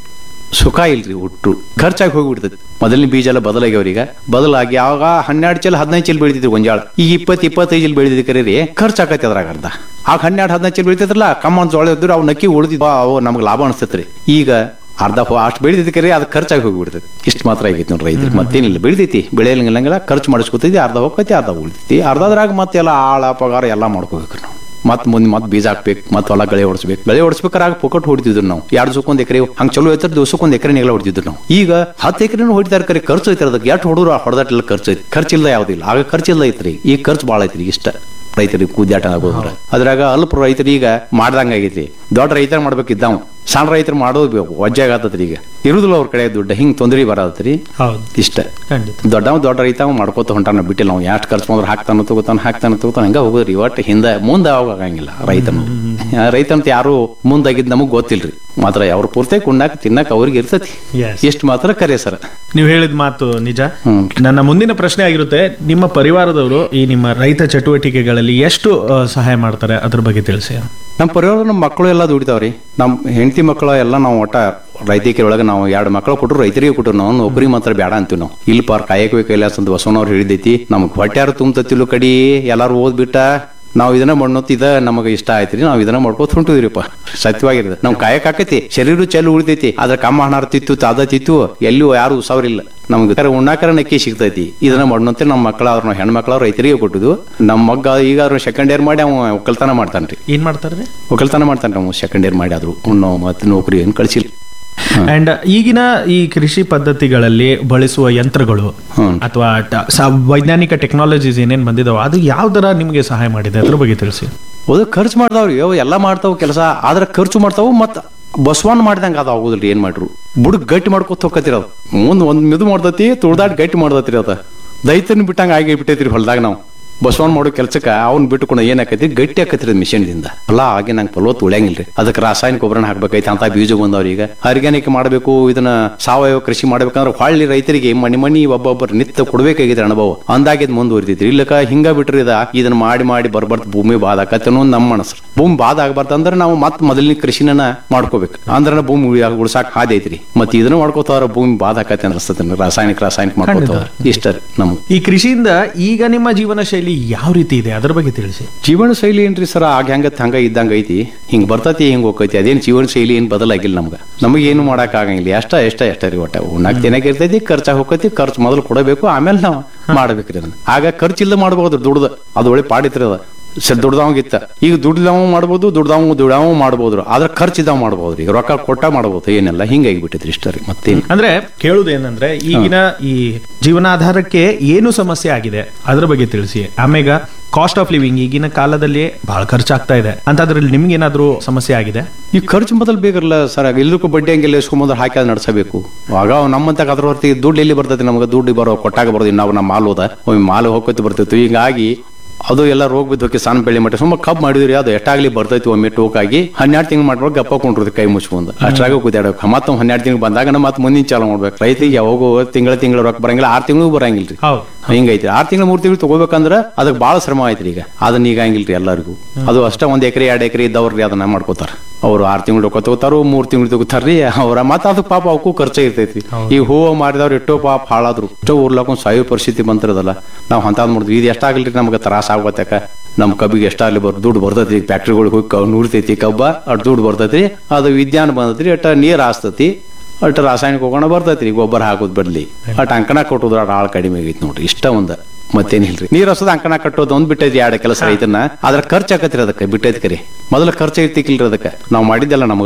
ಸುಖ ಇಲ್ರಿ ಹುಟ್ಟು ಖರ್ಚಾಗಿ ಹೋಗ್ಬಿಡ್ತೈತಿ ಮೊದಲಿನ ಬೀಜ ಎಲ್ಲ ಬದಲಾಗ್ಯಾವ್ರಿ ಈಗ ಬದಲಾಗಿ ಆವಾಗ ಹನ್ನೆರಡು ಚೀಲ ಹದಿನೈದು ಚೀಲ ಬೆಳಿತಿದ್ರು ಗೊಂಜಾಳ ಈಗ ಇಪ್ಪತ್ತು ಇಪ್ಪತ್ತೈದು ಚೀಲ ಬೆಳಿತಿದ್ ಕರೆ ರೀ ಖರ್ಚಾಕೈತಿ ಅದ್ರಾಗ ಅರ್ಧ ಆಗ ಹನ್ನೆರಡು ಹದಿನೈದು ಚೀಲ ಬೆಳಿತಿದ್ರಲ್ಲ ಕಮ್ಮ ಜೋಳ ಇದ್ರು ಅವು ನಕ್ಕಿ ಉಳಿದಿದ್ವು ಅವು ನಮ್ಗೆ ಲಾಭ ಅನಿಸ್ತೈತ್ರಿ ಈಗ ಅರ್ಧ ಹೋ ಅಷ್ಟು ಬೆಳಿತೈತಿ ಕರೆ ಅದು ಖರ್ಚಾಗಿ ಹೋಗ್ಬಿಡ್ತೈತಿ ಇಷ್ಟು ಮಾತ್ರ ಆಗೈತಿ ನೋಡ್ರಿ ರೈತರಿಗೆ ಮತ್ತೇನಿಲ್ಲ ಬೆಳಿತೈತಿ ಬೆಳೆಯಂಗಿಲ್ಲ ಖರ್ಚು ಮಾಡಿಸ್ಕೊತೈತಿ ಅರ್ಧ ಹೋಗ್ತೈತಿ ಅರ್ಧ ಉಳಿತೈತಿ ಅರ್ಧದ್ರಾಗ ಮತ್ತೆಲ್ಲ ಆಳ ಪಗಾರ ಎಲ್ಲ ಮಾಡ್ಕೋಬೇಕು ನಾವು ಮತ್ ಮುಂದೆ ಮತ್ ಬೀಜ ಹಾಕ್ಬೇಕು ಮತ್ ಹೊಲ ಗಳೆ ಹೊಡ್ಸ್ಬೇಕು ಗಳೆ ಹೊಡ್ಸ್ಬೇಕಾರೆ ಆಗ ಪೊಕಟ್ ಹೊಡಿತಿದ್ರು ನಾವು ಎರಡು ದಿವಸಕ್ಕೊಂದ್ ಎಕರೆ ಹಂಗ್ ಚಲೋ ಐತರ ದಿವಸಕ್ಕೊಂದ್ ಎಕರೆ ನೆಗಳ ಹೊಡಿತಿದ್ರು ನಾವು ಈಗ ಹತ್ತು ಎಕರೆನೂ ಹೊಡಿತಾರೆ ಕರೆ ಖರ್ಚು ಐತಿ ಅದಕ್ಕೆ ಎಷ್ಟು ಹೊಡೆದ್ರು ಹೊಡೆದಾಟೆಲ್ಲ ಖರ್ಚು ಐತಿ ಖರ್ಚಿಲ್ಲ ಯಾವ್ದಿಲ್ಲ ಆಗ ಖರ್ಚಿಲ್ಲ ಐತ್ರಿ ಈಗ ಖರ್ಚು ಭಾಳ ಐತ್ರಿ ಇಷ್ಟ ರೈತರಿಗೆ ಕೂದ್ಯಾಟ ಆಗೋದ್ರ ಅದ್ರಾಗ ಅಲ್ಪ ರೈತರು ಈಗ ಮಾಡ್ದಂಗ ಆಗೈತಿ ದೊಡ್ಡ ರೈತರ ಮಾಡ್ಬೇಕಿದ್ದಾವ್ ಸಣ್ಣ ರೈತರು ಮಾಡೋದು ಬೇಕು ವಜ್ಜೆ ಆಗತ್ತದ್ರಿ ಈಗ ಇರುದಿಲ್ಲ ಅವ್ರ ಕಡೆ ದುಡ್ಡು ಹಿಂಗ್ ತೊಂದ್ರೆ ಬರತ್ರಿ ಹೌದು ಇಷ್ಟ ಖಂಡಿತ ದೊಡ್ಡವ ದೊಡ್ಡ ರೈತ ಮಾಡ್ಕೋತ ಹೊಂಟಾನ ಬಿಟ್ಟಿಲ್ಲ ನಾವು ಎಷ್ಟು ಖರ್ಚು ಮಾಡಿದ್ರೆ ಹಾಕ್ತಾನ ತಗೋತಾನ ಹಾಕ್ತಾನ ತಗೋತಾನ ಹಂಗ ಹೋಗೋದ್ರಿ ಒಟ್ಟು ಹಿಂದೆ ಮುಂದೆ ಅವಾಗ ಆಗಂಗಿಲ್ಲ ರೈತನು ಆ ರೈತಂತ ಯಾರು ಮುಂದಾಗಿದ್ ನಮಗ್ ಗೊತ್ತಿಲ್ರಿ ಮಾತ್ರ ಅವ್ರ ಪೂರ್ತಿ ಕುಣ್ಣಾಕ ತಿನ್ನಕ್ ಅವ್ರಿಗೆ ಇರ್ತತಿ Yes. ಎಷ್ಟು ಮಾತ್ರ ಕರೆ ಸರ್ ನೀವು ಹೇಳಿದ ಮಾತು ನಿಜ ಹ್ಮ್. ನನ್ನ ಮುಂದಿನ ಪ್ರಶ್ನೆ ಆಗಿರುತ್ತೆ ನಿಮ್ಮ ಪರಿವಾರದವರು ಈ ನಿಮ್ಮ ರೈತ ಚಟುವಟಿಕೆಗಳಲ್ಲಿ ಎಷ್ಟು ಆ, ಸಹಾಯ ಮಾಡ್ತಾರೆ ಅದ್ರ ಬಗ್ಗೆ ತಿಳಿಸಿ ನಮ್ಮ ಪರಿವಾರ ನಮ್ಮ ಮಕ್ಕಳು ಎಲ್ಲ ದುಡಿತಾವ್ರಿ ನಮ್ಮ ಹೆಂಡತಿ ಮಕ್ಕಳು ಎಲ್ಲ ನಾವು ಒಟ್ಟ ರೈತಿಕೆ ಒಳಗೆ ನಾವು ಎರಡು ಮಕ್ಕಳು ಕೊಟ್ಟರು ರೈತರಿಗೆ ಕೊಟ್ಟರು ನಾವು ನೌಕರಿ ಮಾತ್ರ ಬೇಡ ಅಂತೀವಿ ನಾವು ಇಲ್ಲಿ ಪಾರ್ ಕಾಯಕವೇ ಕೈಲಾಸ ಅಂತ ಬಸವನವ್ರು ಹೇಳಿದೈತಿ ನಮ್ಗೆ ಹೊಟ್ಯಾರು ತುಂಬತಿಲ್ಲ ಕಡಿ ಎಲ್ಲಾರು ಓದ್ಬಿಟ್ಟ ನಾವು ಇದನ್ನ ಮಾಡೋತ್ ಇದ ನಮಗೆ ಇಷ್ಟ ಆಯ್ತ್ರಿ ನಾವು ಇದನ್ನ ಮಾಡ್ಕೋತ ಹೊಂಟಿದ್ರಿಪ್ಪ ಸತ್ಯವಾಗಿರ್ತದೆ ನಾವು ಕಾಯಕ ಆಕೈತಿ ಶರೀರ ಚೆಲ್ಲು ಉಳಿತೈತಿ ಅದ್ರ ಕಮ್ಮ ಹಣ ತಿತ್ತು ತಾದ ತಿತ್ತು ಎಲ್ಲೂ ಯಾರು ಉಸಾವ್ರಿಲ್ಲ ನಮ್ಗೆ ಕರೆ ಉಣ್ಣಾಕರ ನಕ್ಕಿ ಸಿಗ್ತೈತಿ ಇದನ್ನ ಮಾಡೋಂತೆ ನಮ್ಮ ಮಕ್ಕಳ ಅವ್ರ ನಾವು ಹೆಣ್ಮಕ್ಳು ರೈತರಿಗೆ ಕೊಟ್ಟಿದ್ವು ನಮ್ಮ ಮಗ್ಗ ಈಗ ಅವ್ರು ಸೆಕೆಂಡ್ ಇಯರ್ ಮಾಡಿ ಅವ ಒಕ್ಕಲ್ತನ ಮಾಡ್ತಾನ್ರಿ ಏನ್ ಮಾಡ್ತಾರೆ ಒಕ್ಕಲ್ತನ ಮಾಡ್ತಾನೆ ನಾವು ಸೆಕೆಂಡ್ ಇಯರ್ ಮಾಡಿ ಆದ್ರು ಉಣ್ಣೋ ಮತ್ತೆ ನೌಕರಿ ಏನು ಕಳಿಸಿಲ್ಲ ಅಂಡ್ ಈಗಿನ ಈ ಕೃಷಿ ಪದ್ಧತಿಗಳಲ್ಲಿ ಬಳಸುವ ಯಂತ್ರಗಳು ಹ್ಮ್. ಅಥವಾ ಟ- ಸ- ವೈಜ್ಞಾನಿಕ ಟೆಕ್ನಾಲಜೀಸ್ ಏನೇನ್ ಬಂದಿದಾವ ಅದು ಯಾವ ತರ ನಿಮಗೆ ಸಹಾಯ ಮಾಡಿದೆ ಅದ್ರ ಬಗ್ಗೆ ತಿಳಿಸಿ ಅದು ಖರ್ಚು ಮಾಡ್ತಾವ್ರಿ ಅವು ಎಲ್ಲ ಮಾಡ್ತಾವ ಕೆಲಸ ಆದ್ರೆ ಖರ್ಚು ಮಾಡ್ತಾವು ಮತ್ತ ಬಸವನ್ ಮಾಡಿದಂಗ ಅದ ಆಗುದಿಲ್ರಿ ಏನ್ ಮಾಡ್ರು ಬುಡಕ್ ಗಟ್ಟಿ ಮಾಡ್ಕೊತ ಹೋಗತ್ತಿರೋದು ಮುಂದ್ ಒಂದ್ ಮಿದು ಮಾಡ್ತತಿ ತುಳ್ದಾಟ್ ಗಟ್ಟಿ ಮಾಡ್ದತ್ರಿ ಅದ ದೈತನ್ ಬಿಟ್ಟಂಗ ಆಗಿ ಬಿಟ್ಟೈತ್ರಿ ಹೊಲ್ದಾಗ ನಾವು ಬಸವನ್ ಮಾಡೋ ಕೆಲ್ಸಕ್ಕ ಅವ್ನ್ ಬಿಟ್ಟುಕೊಂಡು ಏನಾಕೈತಿ ಗಟ್ಟಿ ಆಕತ್ರಿ ಮಿಷನ್ದಿಂದ ಅಲ್ಲ ಹಾಗೆ ನಂಗೆ ಫಲವತ್ ಉಳಿಯಂಗಿಲ್ರಿ ಅದಕ್ಕೆ ರಾಸಾಯನಿಕ ಗೊಬ್ಬರನ ಹಾಕ್ಬೇಕೈತಿ ಅಂತ ಬೀಜ ಬಂದವ್ರಿ ಈಗ ಆರ್ಗ್ಯಾನಿಕ್ ಮಾಡಬೇಕು ಇದನ್ನ ಸಾವಯವ ಕೃಷಿ ಮಾಡ್ಬೇಕಂದ್ರೆ ಹೊಳ್ಳಿ ರೈತರಿಗೆ ಮನಿ ಮನಿ ಒಬ್ಬೊಬ್ಬರು ನಿತ್ಯ ಕೊಡ್ಬೇಕಾಗಿದ್ರೆ ಅನುಭವ ಅಂದಾಗಿದ್ ಮುಂದುವರಿತೈತ್ರಿ ಇಲ್ಲಕ ಹಿಂಗ ಬಿಟ್ರಿ ಇದ ಇದನ್ನ ಮಾಡಿ ಮಾಡಿ ಬರ್ಬರ್ತ ಭೂಮಿ ಬಾದ ಆಕತ್ತೆ ಅನ್ನೋ ನಮ್ಮ ಮನಸ್ಸು ಭೂಮಿ ಬಾದ ಆಗ್ಬಾರ್ದು ಅಂದ್ರೆ ನಾವು ಮತ್ ಮೊದಲಿನ ಕೃಷಿನ ಮಾಡ್ಕೋಬೇಕು ಅಂದ್ರೆ ಭೂಮಿ ಉಳಿ- ಉಳ್ಸಾಕ್ ಹಾದಿ ಐತ್ರಿ ಮತ್ತೆ ಇದನ್ನ ಮಾಡ್ಕೋತಾರ ಭೂಮಿ ಬಾದ ಆಕತ್ತೆ ಅನ್ಸ್ತದೆ ರಾಸಾಯನಿಕ ರಾಸಾಯನಿಕ ಮಾಡ್ಕೋತಾರ ಇಷ್ಟ ರೀ ನಮ್ಗೆ ಈ ಕೃಷಿಯಿಂದ ಈಗ ನಿಮ್ಮ ಜೀವನ ಶೈಲಿ ಯಾವ ರೀತಿ ಇದೆ ಅದ್ರ ಬಗ್ಗೆ ತಿಳಿಸಿ ಜೀವನ ಶೈಲಿ ಏನ್ರಿ ಸರ್ ಆಗ ಹೆಂಗತ್ ಹಂಗ ಇದ್ದಂಗ ಐತಿ ಹಿಂಗ್ ಬರ್ತತಿ ಹಿಂಗ್ ಹೋಗೈತಿ ಅದೇನ್ ಜೀವನ ಶೈಲಿ ಏನ್ ಬದಲಾಗಿಲ್ಲ ನಮ್ಗ ನಮಗೆ ಏನು ಮಾಡಕ್ ಆಗಂಗಿಲ್ಲ ಎಷ್ಟ ಎಷ್ಟ ಎಷ್ಟ ರೀ ಒಟ್ಟ ಉಣ್ಣಾಕ್ ತಿನ್ನಕ್ ಇರ್ತೈತಿ ಖರ್ಚಾಗ ಹೋಗೈತಿ ಖರ್ಚು ಮೊದಲು ಕೊಡಬೇಕು ಆಮೇಲೆ ನಾವು ಮಾಡ್ಬೇಕ್ರಿ ಅದನ್ನ ಆಗ ಖರ್ಚಿಲ್ಲ ಮಾಡ್ಬೋದು ದುಡ್ದು ಅದು ಒಳ್ಳೆ ಪಾಡಿತ್ರಿ ಅದ ಸರ್ ದುಡ್ದವಂಗಿತ್ತ ಈಗ ದುಡ್ದವ ಮಾಡ್ಬೋದು ದುಡ್ದವ ದುಡವ ಮಾಡ್ಬೋದು ಆದ್ರೆ ಖರ್ಚಿದವ ಮಾಡ್ಬೋದು ಈಗ ರೊಕ್ಕ ಕೊಟ್ಟ ಮಾಡ್ಬೋದು ಏನೆಲ್ಲ ಹಿಂಗಾಗಿ ಬಿಟ್ಟೈತ್ರಿ ಇಷ್ಟ ರೀ ಮತ್ತೇನು ಅಂದ್ರೆ ಕೇಳುವುದೇನಂದ್ರೆ ಈಗಿನ ಈ ಜೀವನಾಧಾರಕ್ಕೆ ಏನು ಸಮಸ್ಯೆ ಆಗಿದೆ ಅದ್ರ ಬಗ್ಗೆ ತಿಳಿಸಿ ಆಮೇಗ ಕಾಸ್ಟ್ ಆಫ್ ಲಿವಿಂಗ್ ಈಗಿನ ಕಾಲದಲ್ಲಿ ಬಹಳ ಖರ್ಚಾಗ್ತಾ ಇದೆ ಅಂತದ್ರಲ್ಲಿ ನಿಮ್ಗೆ ಏನಾದ್ರೂ ಸಮಸ್ಯೆ ಆಗಿದೆ ಈ ಖರ್ಚು ಮೊದಲು ಬೇಕಲ್ಲ ಸರ್ ಎಲ್ಲದಕ್ಕೂ ಬಡ್ಡಿ ಹಂಗೆಲ್ಲ ಇಸ್ಕೊಂಬಂದ್ರೆ ಹಾಕಿ ಅದು ನಡೆಸಬೇಕು ಆಗ ನಮ್ಮಂತ ಅದ್ರ ಹೊರತಿ ದುಡ್ಡು ಎಲ್ಲಿ ಬರ್ತೈತಿ ನಮ್ಗೆ ದುಡ್ಡು ಬರೋ ಕೊಟ್ಟಾಗ ಬರೋದು ನಾವು ನಮ್ಮ ಮಾಲ್ ಹೋದ ಒಮ್ಮೆ ಮಾಲ್ ಹೋಗ್ಕೊತಿ ಬರ್ತಿತ್ತು ಹಿಂಗಾಗಿ ಅದು ಎಲ್ಲ ರೋಗ ಬಿದ್ದೋಕೆ ಸಣ್ಣ ಬೆಳೆ ಮಟ್ಟ ಸುಮ್ಮ ಕಬ್ ಮಾಡಿದ್ರಿ ಅದು ಎಷ್ಟಾಗ್ಲಿ ಬರ್ತೈತಿ ಒಮ್ಮೆ ಟೋಕಾಗಿ ಹನ್ನೆರಡು ತಿಂಗಳು ಮಾಡ್ಬೇಕು ಗಪ್ಪ ಕೊಂಡಿರ್ತೀವಿ ಕೈ ಮುಚ್ಕೊಂಡು ಅಷ್ಟ್ರಾಗ ಕೂತಾಡಬೇಕು ಮತ್ತೆ ಹನ್ನೆರಡು ತಿಂಗಳು ಬಂದಾಗ ಮತ್ತೆ ಮುಂದಿನ ಚಾಲು ಮಾಡ್ಬೇಕು ರೈತರಿಗೆ ಯಾವಾಗೂ ತಿಂಗಳ ತಿಂಗಳ ರೊಕ್ಕ ಬರಂಗಿಲ್ಲ ಆರು ತಿಂಗಳು ಬರಂಗಿಲ್ರಿ ಹೌದು ಹಿಂಗೈತಿ ಆರ್ ತಿಂಗಳು ಮೂರ್ ತಿಂಗಳು ತಗೋಬೇಕಂದ್ರ ಅದಕ್ಕೆ ಬಹಳ ಶ್ರಮ ಐತ್ರಿ ಈಗ ಅದನ್ನ ಈಗ ಹಂಗಿಲ್ರಿ ಎಲ್ಲರಿಗೂ ಅದು ಅಷ್ಟ ಒಂದ್ ಎಕರೆ ಎರಡ್ ಎಕರೆ ಇದ್ದವ್ರಿ ಅದನ್ನ ಮಾಡ್ಕೋತಾರ ಅವ್ರು ಆರ್ ತಿಂಗಳು ರೊಕ್ಕ ತಗೋತಾರೋ ಮೂರ್ ತಿಂಗಳು ತಗೋತಾರ್ರಿ ಅವ್ರ ಮತ್ತ ಅದಕ್ಕೆ ಪಾಪ ಅವಕ್ಕೂ ಖರ್ಚ ಇರ್ತೈತಿ ಈ ಹೂವು ಮಾಡಿದವ್ರು ಎಷ್ಟೋ ಪಾಪ ಹಾಳಾದ್ರು ಎಷ್ಟೋ ಊರ್ಲಾಕೊಂಡ್ ಸಾಯೋ ಪರಿಸ್ಥಿತಿ ಬಂತಿರೋದಲ್ಲ ನಾವು ಅಂತದ್ ಮಾಡಿದ್ವಿ ಇದು ಎಷ್ಟಾಗ್ಲಿ ನಮ್ಗೆ ತ್ರಾಸ ಆಗೋತಕ ನಮ್ ಕಬ್ಬಿಗೆ ಎಷ್ಟಾಗ್ಲಿ ಬರ್ ದುಡ್ಡು ಬರ್ತೈತಿ ಫ್ಯಾಕ್ಟ್ರಿಗಳಿಗೆ ಹೋಗಿ ಕವ್ ನೂರ್ತೈತಿ ಕಬ್ಬ ಅಟ್ ದುಡ್ಡು ಬರ್ತೈತಿ ಅದು ವಿಜ್ಞಾನ ಬಂದೈತಿ ಅಟ್ಟ ನೀರ್ ಹಾಸ್ತೈತಿ ಅಟ್ ರಾಸಾಯನಿಕ ಹೋಗೋಣ ಬರ್ತೈತ್ರಿ ಗೊಬ್ಬರ ಹಾಕೋದ್ ಬದ್ಲಿ ಅಟ್ ಅಂಕಣ ಕೊಟ್ಟೋದ್ರ ಆಳ್ ಕಡಿಮೆ ಆಗೈತಿ ನೋಡ್ರಿ ಇಷ್ಟ ಒಂದ ಮತ್ತೇನಿಲ್ರಿ ನೀರ್ ಹಸದ ಅಂಕಣ ಕಟ್ಟೋದು ಒಂದ್ ಬಿಟ್ಟೈತಿ ಎರಡು ಕೆಲಸ ರೈತನ ಅದ್ರ ಖರ್ಚು ಆಕತ್ರಿ ಅದಕ್ಕೆ ಬಿಟ್ಟೈತಿ ಕರಿ ಮೊದಲ ಖರ್ಚು ಐತಿಕಿಲ್ರಿ ಅದಕ್ಕೆ ನಾವು ಮಾಡಿದ್ದೆಲ್ಲ ನಮಗ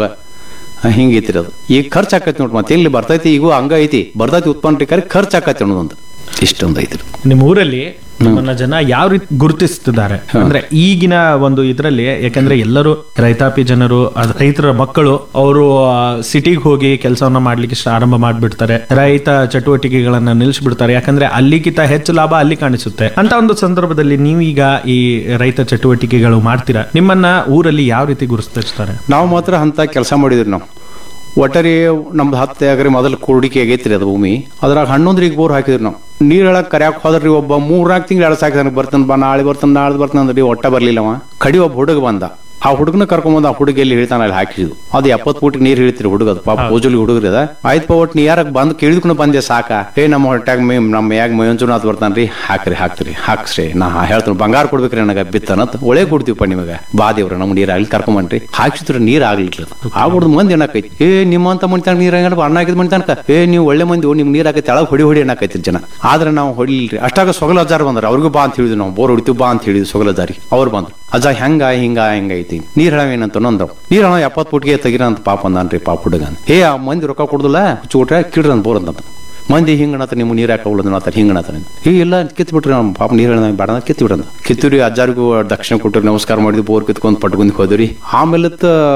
ಹಿಂಗೈತ್ರಿ ಅದು ಈಗ ಖರ್ಚು ಆಕೈತಿ ನೋಡ್ರಿ ಮತ್ತೆ ಎಲ್ಲಿ ಬರ್ತೈತಿ ಈಗ ಹಂಗ ಐತಿ ಬರ್ತೈತಿ ಉತ್ಪನ್ನ ಕರೆ ಖರ್ಚು ಆಕತಿ ಅನ್ನೋದೊಂದು ಇಷ್ಟೊಂದು ಐತ್ರಿ ನಿಮ್ಮ ಊರಲ್ಲಿ ನಿಮ್ಮನ್ನ ಜನ ಯಾವ ರೀತಿ ಗುರುತಿಸ್ತಿದ್ದಾರೆ ಅಂದ್ರೆ ಈಗಿನ ಒಂದು ಇದರಲ್ಲಿ ಯಾಕಂದ್ರೆ ಎಲ್ಲರೂ ರೈತಾಪಿ ಜನರು ಅದ್ ರೈತರ ಮಕ್ಕಳು ಅವರು ಸಿಟಿಗೆ ಹೋಗಿ ಕೆಲಸವನ್ನ ಮಾಡ್ಲಿಕ್ಕೆ ಶ- ಆರಂಭ ಮಾಡ್ಬಿಡ್ತಾರೆ ರೈತ ಚಟುವಟಿಕೆಗಳನ್ನ ನಿಲ್ಲಿಸ್ಬಿಡ್ತಾರೆ ಯಾಕಂದ್ರೆ ಅಲ್ಲಿಗಿಂತ ಹೆಚ್ಚು ಲಾಭ ಅಲ್ಲಿ ಕಾಣಿಸುತ್ತೆ ಅಂತ ಒಂದು ಸಂದರ್ಭದಲ್ಲಿ ನೀವೀಗ ಈ ರೈತ ಚಟುವಟಿಕೆಗಳು ಮಾಡ್ತೀರಾ ನಿಮ್ಮನ್ನ ಊರಲ್ಲಿ ಯಾವ ರೀತಿ ಗುರುತಿಸ್ತಾರೆ ನಾವು ಮಾತ್ರ ಅಂತ ಕೆಲಸ ಮಾಡಿದ್ರಿ ನಾವು ಒಟ್ಟರಿ ನಮ್ದು ಹತ್ತು ಎಕರೆ ಮೊದಲು ಕುರುಡಿಕೆ ಆಗೈತ್ರಿ ಅದು ಭೂಮಿ ಅದ್ರಾಗ ಹನ್ನೊಂದ್ರಿಗೆ ಬೋರ್ ಹಾಕಿದ್ರಿ ನಾವು ನೀರ್ ಹೇಳಕ್ ಕರ್ಯಾಕ್ ಹೋದ್ರಿ ಒಬ್ಬ ಮೂರ್ನಾಲ್ಕು ತಿಂಗಳು ಎಳಸ್ ಹಾಕಿದಾನೆ ಬರ್ತಾನ ಬಾ ನಾಳೆ ಬರ್ತಾನ ನಾಳೆ ಬರ್ತಾನ ಅಂದ್ರಿ ಒಟ್ಟ ಬರ್ಲಿಲ್ಲ ಅವ ಕಡಿ ಒಬ್ಬ ಹುಡುಗ ಬಂದ ಆ ಹುಡುಗನ ಕರ್ಕೊಂಬಂದ ಆ ಹುಡುಗ ಎಲ್ಲಿ ಹೇಳ್ತಾನ ಅಲ್ಲಿ ಹಾಕಿದ್ದು ಅದು ಎಪ್ಪತ್ತು ಫೂಟ್ ನೀರ್ ಹಿಡಿತ್ರಿ ಹುಡುಗ ಅದು ಪಾಪ ಪೂಜಲಿ ಹುಡುಗ್ರಿ ಅದ ಆಯ್ತು ಒಟ್ಟು ನೀ ಯಾರಕ್ ಬಂದು ಕೇಳಿದ್ಕೊಂಡು ಬಂದೆ ಸಾಕ ಏ ನಮ್ಮ ಹೊಟ್ಯಾಗ ಮೇ ನಮ್ಮ ಯಾಗ ಮಂಜುನಾಥ್ ಬರ್ತಾನ್ರಿ ಹಾಕ್ರಿ ಹಾಕ್ರಿ ಹಾಕ್ಸ್ರಿ ನಾ ಹೇಳ್ತೀನಿ ಬಂಗಾರ ಕೊಡ್ಬೇಕ್ರಿ ನನಗೆ ಬಿತ್ತನತ್ ಒಳ್ಳೆ ಕೊಡ್ತೀವಪ್ಪ ನಿಮಗೆ ಬಾ ದೇವ್ರ ನಮ್ಗೆ ನೀರ್ ಆಗ್ಲಿ ಕರ್ಕೊಂಬನ್ರಿ ಹಾಕ್ಸಿದ್ರೆ ನೀರ್ ಆಗ್ಲಿಲ್ಲ ಆಗ್ಬಿಡ್ದು ಮಂದಿ ಏನಕೈತಿ ಏ ನಿಮ್ಮಂತ ಮನಿತನಕ ನೀರ್ ಹಂಗ ಅಣ್ಣ ಹಾಕಿದ್ ಮನಿತನಕ ಏ ನೀವು ಒಳ್ಳೆ ಮಂದಿ ನಿಮ್ ನೀರ್ ಹಾಕೈತಿ ತೆಳಗ್ ಹೊಡಿ ಹೊಡಿ ಅನ್ನಕೈತಿ ಜನ ಆದ್ರೆ ನಾವು ಹೊಡಿಲ್ರಿ ಅಷ್ಟಾಗ ಸೊಗಲ ಅಜ್ಜಾರ್ ಬಂದ್ರ ಅವ್ರಿಗೂ ಬಾ ಅಂತ ಹೇಳಿದ್ವಿ ನಾವು ಬೋರ್ ಹೊಡಿತೀವಿ ಬಾ ಅಂತ ಹೇಳಿದ್ವಿ ಸೊಗಲ ಅಜ್ಜಾರಿ ಅವ್ರು ಬಂದ್ರು ಅಜ್ಜ ಹೆಂಗ ಹಿಂಗ ಹಿಂಗ ಐತಿ ನೀರ್ ಹೇಳವೇನಂತ ನೊಂದವ್ ನೀರ್ ಹೇಳ ಎಪ್ಪತ್ ಫುಟ್ಗೆ ತೆಗಿರ ಅಂತ ಪಾಪ ಅಂದಾನ್ರಿ ಪಾಪ ಹುಡುಗ ಅಂತ. ಏ ಆ ಮಂದಿ ರೊಕ್ಕ ಕೊಡುದಿಲ್ಲ ಹುಚ್ಚುಟ್ರೆ ಕಿಡ್ರಿ ಅಂತ ಬೋರ್ ಅಂತ ಮಂದಿ ಹಿಂಗಣತ ನಿಮ್ಮ ನೀರ್ ಹಾಕ ಉಳಿದ ಹಿಂಗಣತ ಏ ಇಲ್ಲ ಕಿತ್ ಬಿಟ್ರಿ ನಮ್ಮ ಪಾಪ ನೀರ್ ಹೇಳ ಬೇಡ ಅಂತ ಕಿತ್ ಬಿಡಂದ ಕಿತ್ತೂರಿ ಅಜ್ಜಾರಿಗೂ ದಕ್ಷಿಣ ಕೊಟ್ಟರು ನಮಸ್ಕಾರ ಮಾಡಿದ್ವಿ ಬೋರ್ ಕಿತ್ಕೊಂಡ್ ಪಟ್ಕೊಂಡ್ ಹೋದ್ರಿ ಆಮೇಲೆ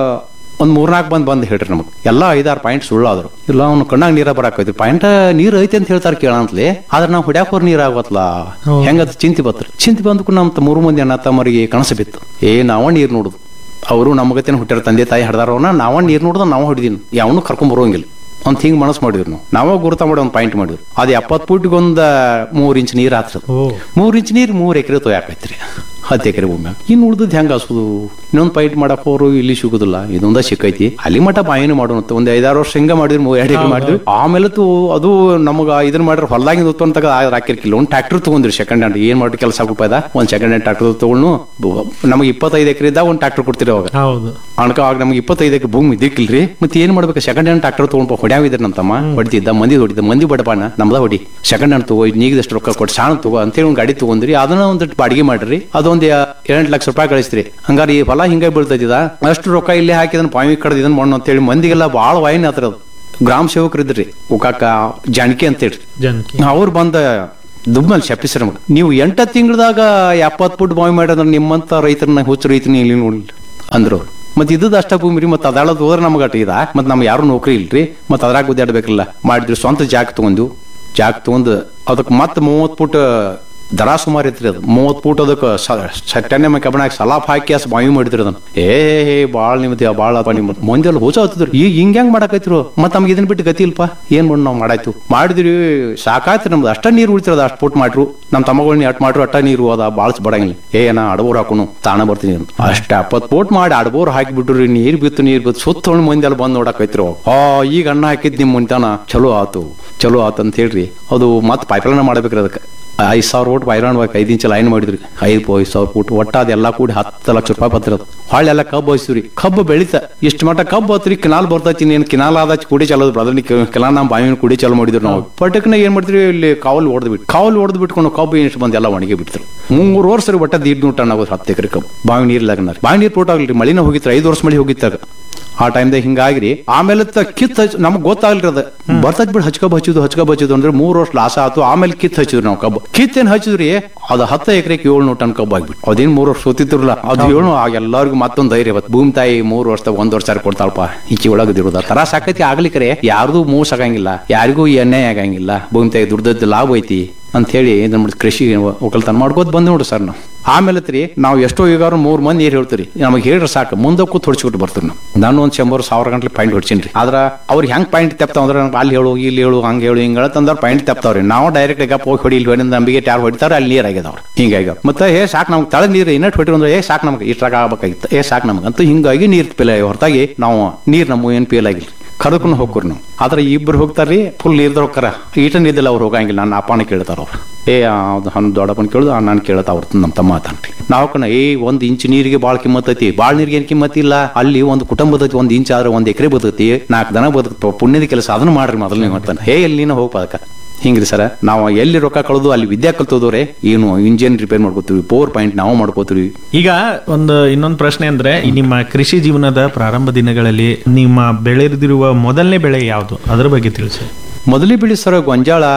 ಒಂದ್ ಮೂರ್ನಾಲ್ಕು ಬಂದ್ ಬಂದ್ ಹೇಳ್ರಿ ನಮಗೆ ಎಲ್ಲ ಐದಾರು ಪಾಯಿಂಟ್ ಸುಳ್ಳಾದ್ರು ಇಲ್ಲ ಅವ್ನು ಕಣ್ಣಾಗ ನೀರ ಬರಾಕೈತಿ ಪಾಯಿಂಟ್ ನೀರ್ ಐತಿ ಅಂತ ಹೇಳ್ತಾರ ಕೇಳಂತ್ಲಿ ಆದ್ರೆ ನಾವು ಹೊಡ್ಯಾಕ ಹೋರ್ ನೀರ್ ಆಗತ್ಲ ಹೆಂಗದ ಚಿಂತೆ ಬತ್ರಿ ಚಿಂತೆ ಬಂದಕ್ಕೂ ನಮ್ಮ ಮೂರು ಮಂದಿ ಅಣ್ಣ ತಮ್ಮರಿಗೆ ಕನಸು ಬಿತ್ತು ಏ ನಾವ ನೀರ್ ನೋಡುದು ಅವರು ನಮಗತೇನೆ ಹುಟ್ಟಾರ ತಂದೆ ತಾಯಿ ಹಡ್ದಾರವನ್ನ ನಾವ ನೀರ್ ನೋಡುದ ನಾವು ಹೊಡಿದೀನಿ ಯಾವನು ಕರ್ಕೊಂಡ್ ಬರೋಂಗಿಲ್ಲ ಅಂತ ಹಿಂಗ್ ಮನಸ್ಸು ಮಾಡಿದ್ರು ನಾವು ನಾವ ಗುರುತ ಮಾಡಿ ಒಂದು ಪಾಯಿಂಟ್ ಮಾಡಿದ್ರು ಅದು ಎಪ್ಪತ್ತು ಫುಟ್ಗೆ ಒಂದ್ ಮೂರ್ ಇಂಚ್ ನೀರ್ ಆತ್ರದ ಓ ಮೂರ್ ಇಂಚ್ ನೀರ್ ಮೂರ್ ಎಕರೆ ತೊಯಾಕೈತ್ರಿ ಹತ್ತು ಎಕರೆ ಭೂಮಿ ಇನ್ನು ಉಳ್ದದ್ ಹೆಂಗ ಹಸುದು ಇನ್ನೊಂದು ಪೈಟ್ ಮಾಡಕ್ ಹೋರು ಇಲ್ಲಿ ಸಿಗುದಿಲ್ಲ ಇದೊಂದ ಸಿಕ್ಕೈತಿ ಅಲ್ಲಿ ಮಠ ಬಾಯಿನ ಮಾಡೋಣ ಒಂದ್ ಐದಾರು ವರ್ಷ ಹಿಂಗ ಮಾಡಿದ್ರಿ ಮೂರ್ ಎರಡು ಎಕರೆ ಮಾಡಿದ್ವಿ ಆಮೇಲೆ ತು ಅದು ನಮಗ ಇದನ್ನ ಮಾಡ್ರಿ ಹೊಲ್ದಾಗಿಂದ ಉತ್ಪನ್ನ ತಗ ಹಾಕಿರ್ಕಿಲ್ಲ ಒಂದ್ ಟ್ರಾಕ್ಟರ್ ತಗೊಂಡ್ರಿ ಸೆಕೆಂಡ್ ಹ್ಯಾಂಡ್ ಏನ್ ಮಾಡಿ ಕೆಲಸ ರೂಪಾಯಿದ ಒಂದ್ ಸೆಕೆಂಡ್ ಹ್ಯಾಂಡ್ ಟ್ರಾಕ್ಟರ್ ತಗೊಂಡು ನಮಗೆ ಇಪ್ಪತ್ತೈದು ಎಕರೆ ಇದ್ದಾಗ ಒಂದ್ ಟ್ರಾಕ್ಟರ್ ಕೊಡ್ತೀರಿ ಅವಾಗ ಹೌದು ಅನ್ಕ ಆಗ ನಮ್ಗೆ ಇಪ್ಪತ್ತೈದು ಎಕರೆ ಭೂಮಿ ದಿಕ್ಕಿಲ್ರಿ ಮತ್ತೆ ಏನ್ ಮಾಡ್ಬೇಕು ಸೆಕೆಂಡ್ ಹ್ಯಾಂಡ್ ಟ್ರಾಕ್ಟರ್ ತಗೊಂಡ್ ಹೊಡ್ಯಾವಿದ್ರೆ ನಮ್ಮ ತಮ್ಮ ಹೊಡಿತಿದ್ದ ಮಂದಿ ಹೊಡಿದ ಮಂದಿ ಬಡಪಾನ ನಮ್ದ ಹೊಡಿ ಸೆಕೆಂಡ್ ಹ್ಯಾಂಡ್ ತಗೋ ನೀಗದಷ್ಟು ರೊಕ್ಕ ಕೊಟ್ಟು ಸಾಣ ತಗೋ ಅಂತೇಳಿ ಒಂದು ಗಾಡಿ ತಗೊಂಡ್ರಿ ಅದನ್ನ ಒಂದಿಟ್ಟು ಬಾಡಿಗೆ ಮಾಡ್ರಿ ಅದೊಂದ್ ಎಂಟು ಲಕ್ಷ ರೂಪಾಯಿ ಕಳಿಸ್ರಿ ಹಂಗಾರೆ ಈ ಹೊಲ ಹಿಂಗೆ ಬೀಳ್ತೈತಿದ ಅಷ್ಟು ರೊಕ್ಕ ಇಲ್ಲೇ ಹಾಕಿದನ್ ಪಾವಿ ಕಡ್ದು ಇದನ್ ಮಾಡೋಣ ಅಂತೇಳಿ ಮಂದಿಗೆಲ್ಲ ಭಾಳ ವಾಯಿನ ಆತ್ರ ಅದು ಗ್ರಾಮ ಸೇವಕರು ಇದ್ರಿ ಉಕಾಕ ಜಾನಕಿ ಅಂತೇಳಿ ಜನಕ್ಕೆ ಅವ್ರು ಬಂದ ದುಬ್ಬಲ್ ಶಪಿಸ್ರ ನಮ್ಗೆ ನೀವು ಎಂಟ ತಿಂಗಳದಾಗ ಎಪ್ಪತ್ತು ಫುಟ್ ಬಾವಿ ಮಾಡಿದ್ರೆ ನಿಮ್ಮಂತ ರೈತರನ್ನ ಹುಚ್ಚು ರೈತನ ಇಲ್ಲಿ ನೋಡಿಲ್ಲ ಅಂದ್ರು ಅವ್ರು ಮತ್ತೆ ಇದ್ದದ ಅಷ್ಟ ಭೂಮಿ ರೀ ಮತ್ತೆ ಅದಾಳದ್ ಹೋದ್ರೆ ನಮ್ಗೆ ಅಟ್ ಇದ ಮತ್ತೆ ನಮ್ಗೆ ಯಾರು ನೌಕರಿ ಇಲ್ರಿ ಮತ್ತೆ ಅದ್ರಾಗ ಗುದ್ದಾಡ್ಬೇಕಲ್ಲ ಮಾಡಿದ್ರಿ ಸ್ವಂತ ಜಾಗ ತಗೊಂಡು ಜಾಗ ತಗೊಂಡು ಅದಕ್ಕೆ ಮತ್ತೆ ಮೂವತ್ತು ಫುಟ್ ದರ ಸುಮಾರು ಇತ್ರಿ ಅದು ಮೂವತ್ತು ಫೂಟ್ ಅದಕ್ಕೆ ಸಟ್ಟೆಣ್ಣೆ ಕಬ್ಬಣಾಗ ಸಲಾಪ್ ಹಾಕಿ ಅಸ್ ಬಾವಿ ಮಾಡಿದ್ರಿ ಅದನ್ನ ಏ ಹೇ ಭಾಳ ನಿಮ್ದು ಭಾಳ ಅಪ್ಪ ನಿಮ್ಮ ಮಂದಿಯಲ್ಲಿ ಹೋಚ ಹತ್ತಿದ್ರು ಈಗ ಹಿಂಗ ಹೆಂಗ್ ಮಾಡಕೈತಿರು ಮತ್ತೆ ನಮ್ಗೆ ಇದನ್ನ ಬಿಟ್ಟು ಗತಿ ಇಲ್ಪ ಏನ್ ಮಾಡಿ ನಾವು ಮಾಡಾಯ್ತು ಮಾಡಿದ್ರಿ ಸಾಕಾಯ್ತು ನಮ್ದು ಅಷ್ಟ ನೀರು ಉಳಿತಿರೋದು ಅಷ್ಟು ಫುಟ್ ಮಾಡ್ರು ನಮ್ಮ ತಮ್ಮಗಳನ್ನ ಅಟ್ ಮಾಡ್ರು ಅಟ್ಟ ನೀರು ಅದ ಬಾಳ್ಸ್ ಬಡಂಗಿಲ್ಲ ಏ ನಾ ಅಡಬೋರ್ ಹಾಕೋನು ತಾಣ ಬರ್ತೀನಿ ಅಂತ. ಅಷ್ಟ ಎಪ್ಪತ್ತು ಫೋಟ್ ಮಾಡಿ ಅಡಬೋರ್ ಹಾಕಿ ಬಿಟ್ರಿ ನೀರ್ ಬಿತ್ತು ನೀರ್ ಬಿತ್ತು ಸುತ್ತ ಮಂದಿ ಎಲ್ಲ ಬಂದು ನೋಡಕೈತ್ರು ಆ ಈಗ ಅಣ್ಣ ಹಾಕಿದ್ ನಿಮ್ ಮುಂತಾನ ಚಲೋ ಆತು ಚಲೋ ಆತು ಅಂತ ಹೇಳ್ರಿ ಅದು ಮತ್ತೆ ಪೈಪ್ಲೈನ್ ಮಾಡ್ಬೇಕ್ರಿ ಅದಕ್ಕೆ ಐದು ಸಾವಿರ ಓಟ್ ಬೈರಾಣ್ ಬೇಕು ಐದು ಇಂಚ್ ಲೈನ್ ಮಾಡಿದ್ರಿ ಐದು ಐದು ಸಾವಿರ ಫೂಟ್ ಒಟ್ಟ ಅದೆಲ್ಲ ಕೂಡಿ ಹತ್ತು ಲಕ್ಷ ರೂಪಾಯಿ ಬತ್ತಿರೋದು ಹೊಳ್ಳಿ ಎಲ್ಲ ಕಬ್ಬು ಹಚ್ಚಿವ್ರಿ ಕಬ್ಬು ಬೆಳಿತ ಇಷ್ಟು ಮಟ್ಟ ಕಬ್ಬು ಹತ್ರಿ ಕಿನಾಲ್ ಬರ್ತೈತಿ ನೀನು ಕಿನಾಲ್ ಆದ ಕುಡಿ ಚಲೋದು ಬ್ರದರ್ ಕಿನಾಲ್ ನಮ್ಮ ಬಾವಿನ ಕುಡಿ ಚಲೋ ಮಾಡಿದ್ರು ನಾವು ಪಟಕ್ನ ಏನ್ ಮಾಡ್ತೀವಿ ಇಲ್ಲಿ ಕಾವಲ್ ಹೊಡೆದು ಬಿಟ್ಟು ಕಾವಲ್ ಹೊಡೆದು ಬಿಟ್ಕೊಂಡು ಕಬ್ಬು ಎಷ್ಟು ಬಂದು ಎಲ್ಲ ಒಣಗಿ ಬಿಡ್ತಾರೆ ಮೂರು ವರ್ಷ ರೀ ಒಟ್ಟ ದೀಡ್ ನೂಟ ನಾವು ಹತ್ತು ಎಕರೆ ಕಬ್ಬು ಬಾವಿ ನೀರ್ ಲಗ್ನ ಬಾವಿ ನೀರು ಪೋಟ್ ಆಗ್ಲಿ ಮಳಿನ ಹೋಗಿತ್ತು ಐದು ವರ್ಷ ಮಳಿ ಹೋಗಿತ್ತಾಗ ಆ ಟೈಮ್ದಾಗ ಹಿಂಗಾಗ್ರಿ ಆಮೇಲೆ ತ ಕಿತ್ ಹಚ್ ನಮ್ಗೆ ಗೊತ್ತಾಗ್ಲಿ ಅದು ಬರ್ತೈತ್ ಬಿಡ್ ಹಚ್ಕಬ್ ಹಚ್ಚುದು ಹಚ್ಕಬ್ ಹಚ್ಚುದು ಅಂದ್ರೆ ಮೂರ್ ವರ್ಷ ಲಾಸ ಆತು ಆಮೇಲೆ ಕಿತ್ ಹಚ್ಚಿದ್ರಿ ನಾವು ಕಬ್ಬು ಕಿತ್ ಏನ್ ಹಚ್ಚಿದ್ರಿ ಅದು ಹತ್ತು ಎಕರೆಗೆ ಏಳ್ನೂರು ಟನ್ ಕಬ್ಬು ಆಗ್ಬಿಟ್ಟು ಅದೇನ್ ಮೂರ್ ವರ್ಷ ಸೋತಿತ್ತಿರಲ್ಲ ಅದು ಏಳು ಆಗ ಎಲ್ಲರಿಗೂ ಮತ್ತೊಂದು ಧೈರ್ಯ ಇವತ್ತು ಭೂಮಿ ತಾಯಿ ಮೂರ್ ವರ್ಷದಾಗ ಒಂದ್ ವರ್ಷ ಕೊಡ್ತಾಳಪ್ಪ ಈಚೆ ಒಳಗದಿರೋದ ತರ ಸಾಕೈತಿ ಆಗ್ಲಿಕ್ಕರೆ ಯಾರ್ದು ಮೋಸ ಆಗಂಗಿಲ್ಲ ಯಾರಿಗೂ ಈ ಅನ್ಯಾಯ ಆಗಂಗಿಲ್ಲ ಭೂಮಿ ತಾಯಿ ದುಡ್ದದ್ದು ಲಾಭ ಐತಿ ಅಂತ ಹೇಳಿ ನಮ್ಮ ಕೃಷಿ ಒಕ್ಕಲ್ತನ ಮಾಡ್ಕೋತ ಬಂದ್ ನೋಡ್ರಿ ಸರ್ ನಾವು ಆಮೇಲೆ ತ್ರಿ ನಾವು ಎಷ್ಟೋ ಈಗ ಮೂರ್ ಮಂದಿ ಏನ್ ಹೇಳ್ತೀರಿ ನಮಗೆ ಹೇಳ್ರಿ ಸಾಕು ಮುಂದೆ ಕೂತ್ ಹೊಡ್ಸ್ಬಿಟ್ಟು ಬರ್ತೀವಿ ನಾವು ನಾನು ಒಂದ್ ಶಂಬರ್ ಸಾವಿರ ಗಂಟ್ಲೆ ಪಾಯಿಂಟ್ ಹೊಡ್ಸೀನಿ ಆದ್ರ ಅವ್ರಿಗೆ ಹೆಂಗ್ ಪಾಯಿಂಟ್ ತೆಪ್ತಾವ ಅಂದ್ರೆ ನಂಗ್ ಅಲ್ಲಿ ಹೇಳು ಇಲ್ಲಿ ಹೇಳು ಹಂಗ ಹೇಳು ಹಿಂಗ ಹೇಳತ್ತಂದ್ರ ಪಾಯಿಂಟ್ ತೆಪ್ತಾವ್ರಿ ನಾವು ಡೈರೆಕ್ಟ್ ಈಗ ಹೋಗಿ ಹೊಡಿ ಇಲ್ಲಿ ಹೊಡಿದ ನಂಬಿಗೆ ಯಾರು ಹೊಡಿತಾರ ಅಲ್ಲಿ ನೀರ್ ಆಗ್ಯದವ್ರು ಹಿಂಗಾಗಿ ಮತ್ತೆ ಏ ಸಾಕು ನಮ್ಗೆ ತಳಗ್ ನೀರು ಇನ್ನಟ್ ಹೊಟ್ಟಿರು ಅಂದ್ರೆ ಏ ಸಾಕು ನಮ್ಗೆ ಇಷ್ಟ್ರಾಗ ಆಗ್ಬೇಕಾಗಿತ್ತು ಏ ಸಾಕು ನಮ್ಗೆ ಅಂತ ಹಿಂಗಾಗಿ ನೀರ್ ಪೇಲ ಹೊರತಾಗಿ ನಾವು ನೀರ್ ನಮ್ಮ ಏನ್ ಪೇಲ್ ಆಗಿಲ್ಲ ಕರ್ಕೊಂಡು ಹೋಗ್ರಿ ನಾವು ಆದ್ರೆ ಇಬ್ರು ಹೋಗ್ತಾರ್ರಿ ಫುಲ್ ನೀರ್ದ ಹೋಗ್ತಾರ ಈಟ ನೀರ್ದಲ್ಲ ಅವ್ರು ಹೋಗಂಗಿಲ್ಲ ನನ್ನ ಅಪ್ಪನ ಕೇಳ್ತಾರ ಅವ್ರು ಏ ಅವ್ನು ದೊಡ್ಡಪ್ಪನ ಕೇಳುದು ನಾನು ಕೇಳತ್ತ ಅವ್ರ ನಮ್ಮ ತಮ್ಮ ಆತನ್ರಿ ನಾವು ಕಣ ಏ ಒಂದ್ ಇಂಚ್ ನೀರಿಗೆ ಬಾಳ ಕಿಮ್ಮತ್ ಐತಿ ಬಾಳ ನೀರಿಗೆ ಏನ್ ಕಿಮ್ಮತ್ ಇಲ್ಲ ಅಲ್ಲಿ ಒಂದು ಕುಟುಂಬ ಐತಿ ಒಂದ್ ಇಂಚ್ ಆದ್ರೆ ಒಂದ್ ಎಕರೆ ಬದೈತಿ ನಾಲ್ಕು ದನ ಬದುಕ ಪುಣ್ಯದ ಕೆಲಸ ಅದನ್ನ ಮಾಡ್ರಿ ಮೊದಲು ನೀವು ಅಂತಾನೆ ಹೇ ಎಲ್ಲಿ ನೀನು ಹೋಗ್ಪ ಅದಕ್ಕ ಹಿಂಗ್ರಿ ಸರ ನಾವು ಎಲ್ಲಿ ರೊಕ್ಕ ಕಳೆದು ಅಲ್ಲಿ ವಿದ್ಯಾ ಕಲ್ತೋದವ್ರೆ ಏನು ಇಂಜಿನ್ ರಿಪೇರ್ ಮಾಡ್ಕೋತೀವಿ ಪವರ್ ಪಾಯಿಂಟ್ ನಾವು ಮಾಡ್ಕೋತೀವಿ ಈಗ ಒಂದು ಇನ್ನೊಂದು ಪ್ರಶ್ನೆ ಅಂದ್ರೆ ಈ ನಿಮ್ಮ ಕೃಷಿ ಜೀವನದ ಪ್ರಾರಂಭ ದಿನಗಳಲ್ಲಿ ನಿಮ್ಮ ಬೆಳೆದಿರುವ ಮೊದಲನೇ ಬೆಳೆ ಯಾವುದು ಅದರ ಬಗ್ಗೆ ತಿಳಿಸಿ ಮೊದಲೇ ಬಿಡಿ ಸರ್ ಗೊಂಜಾಳ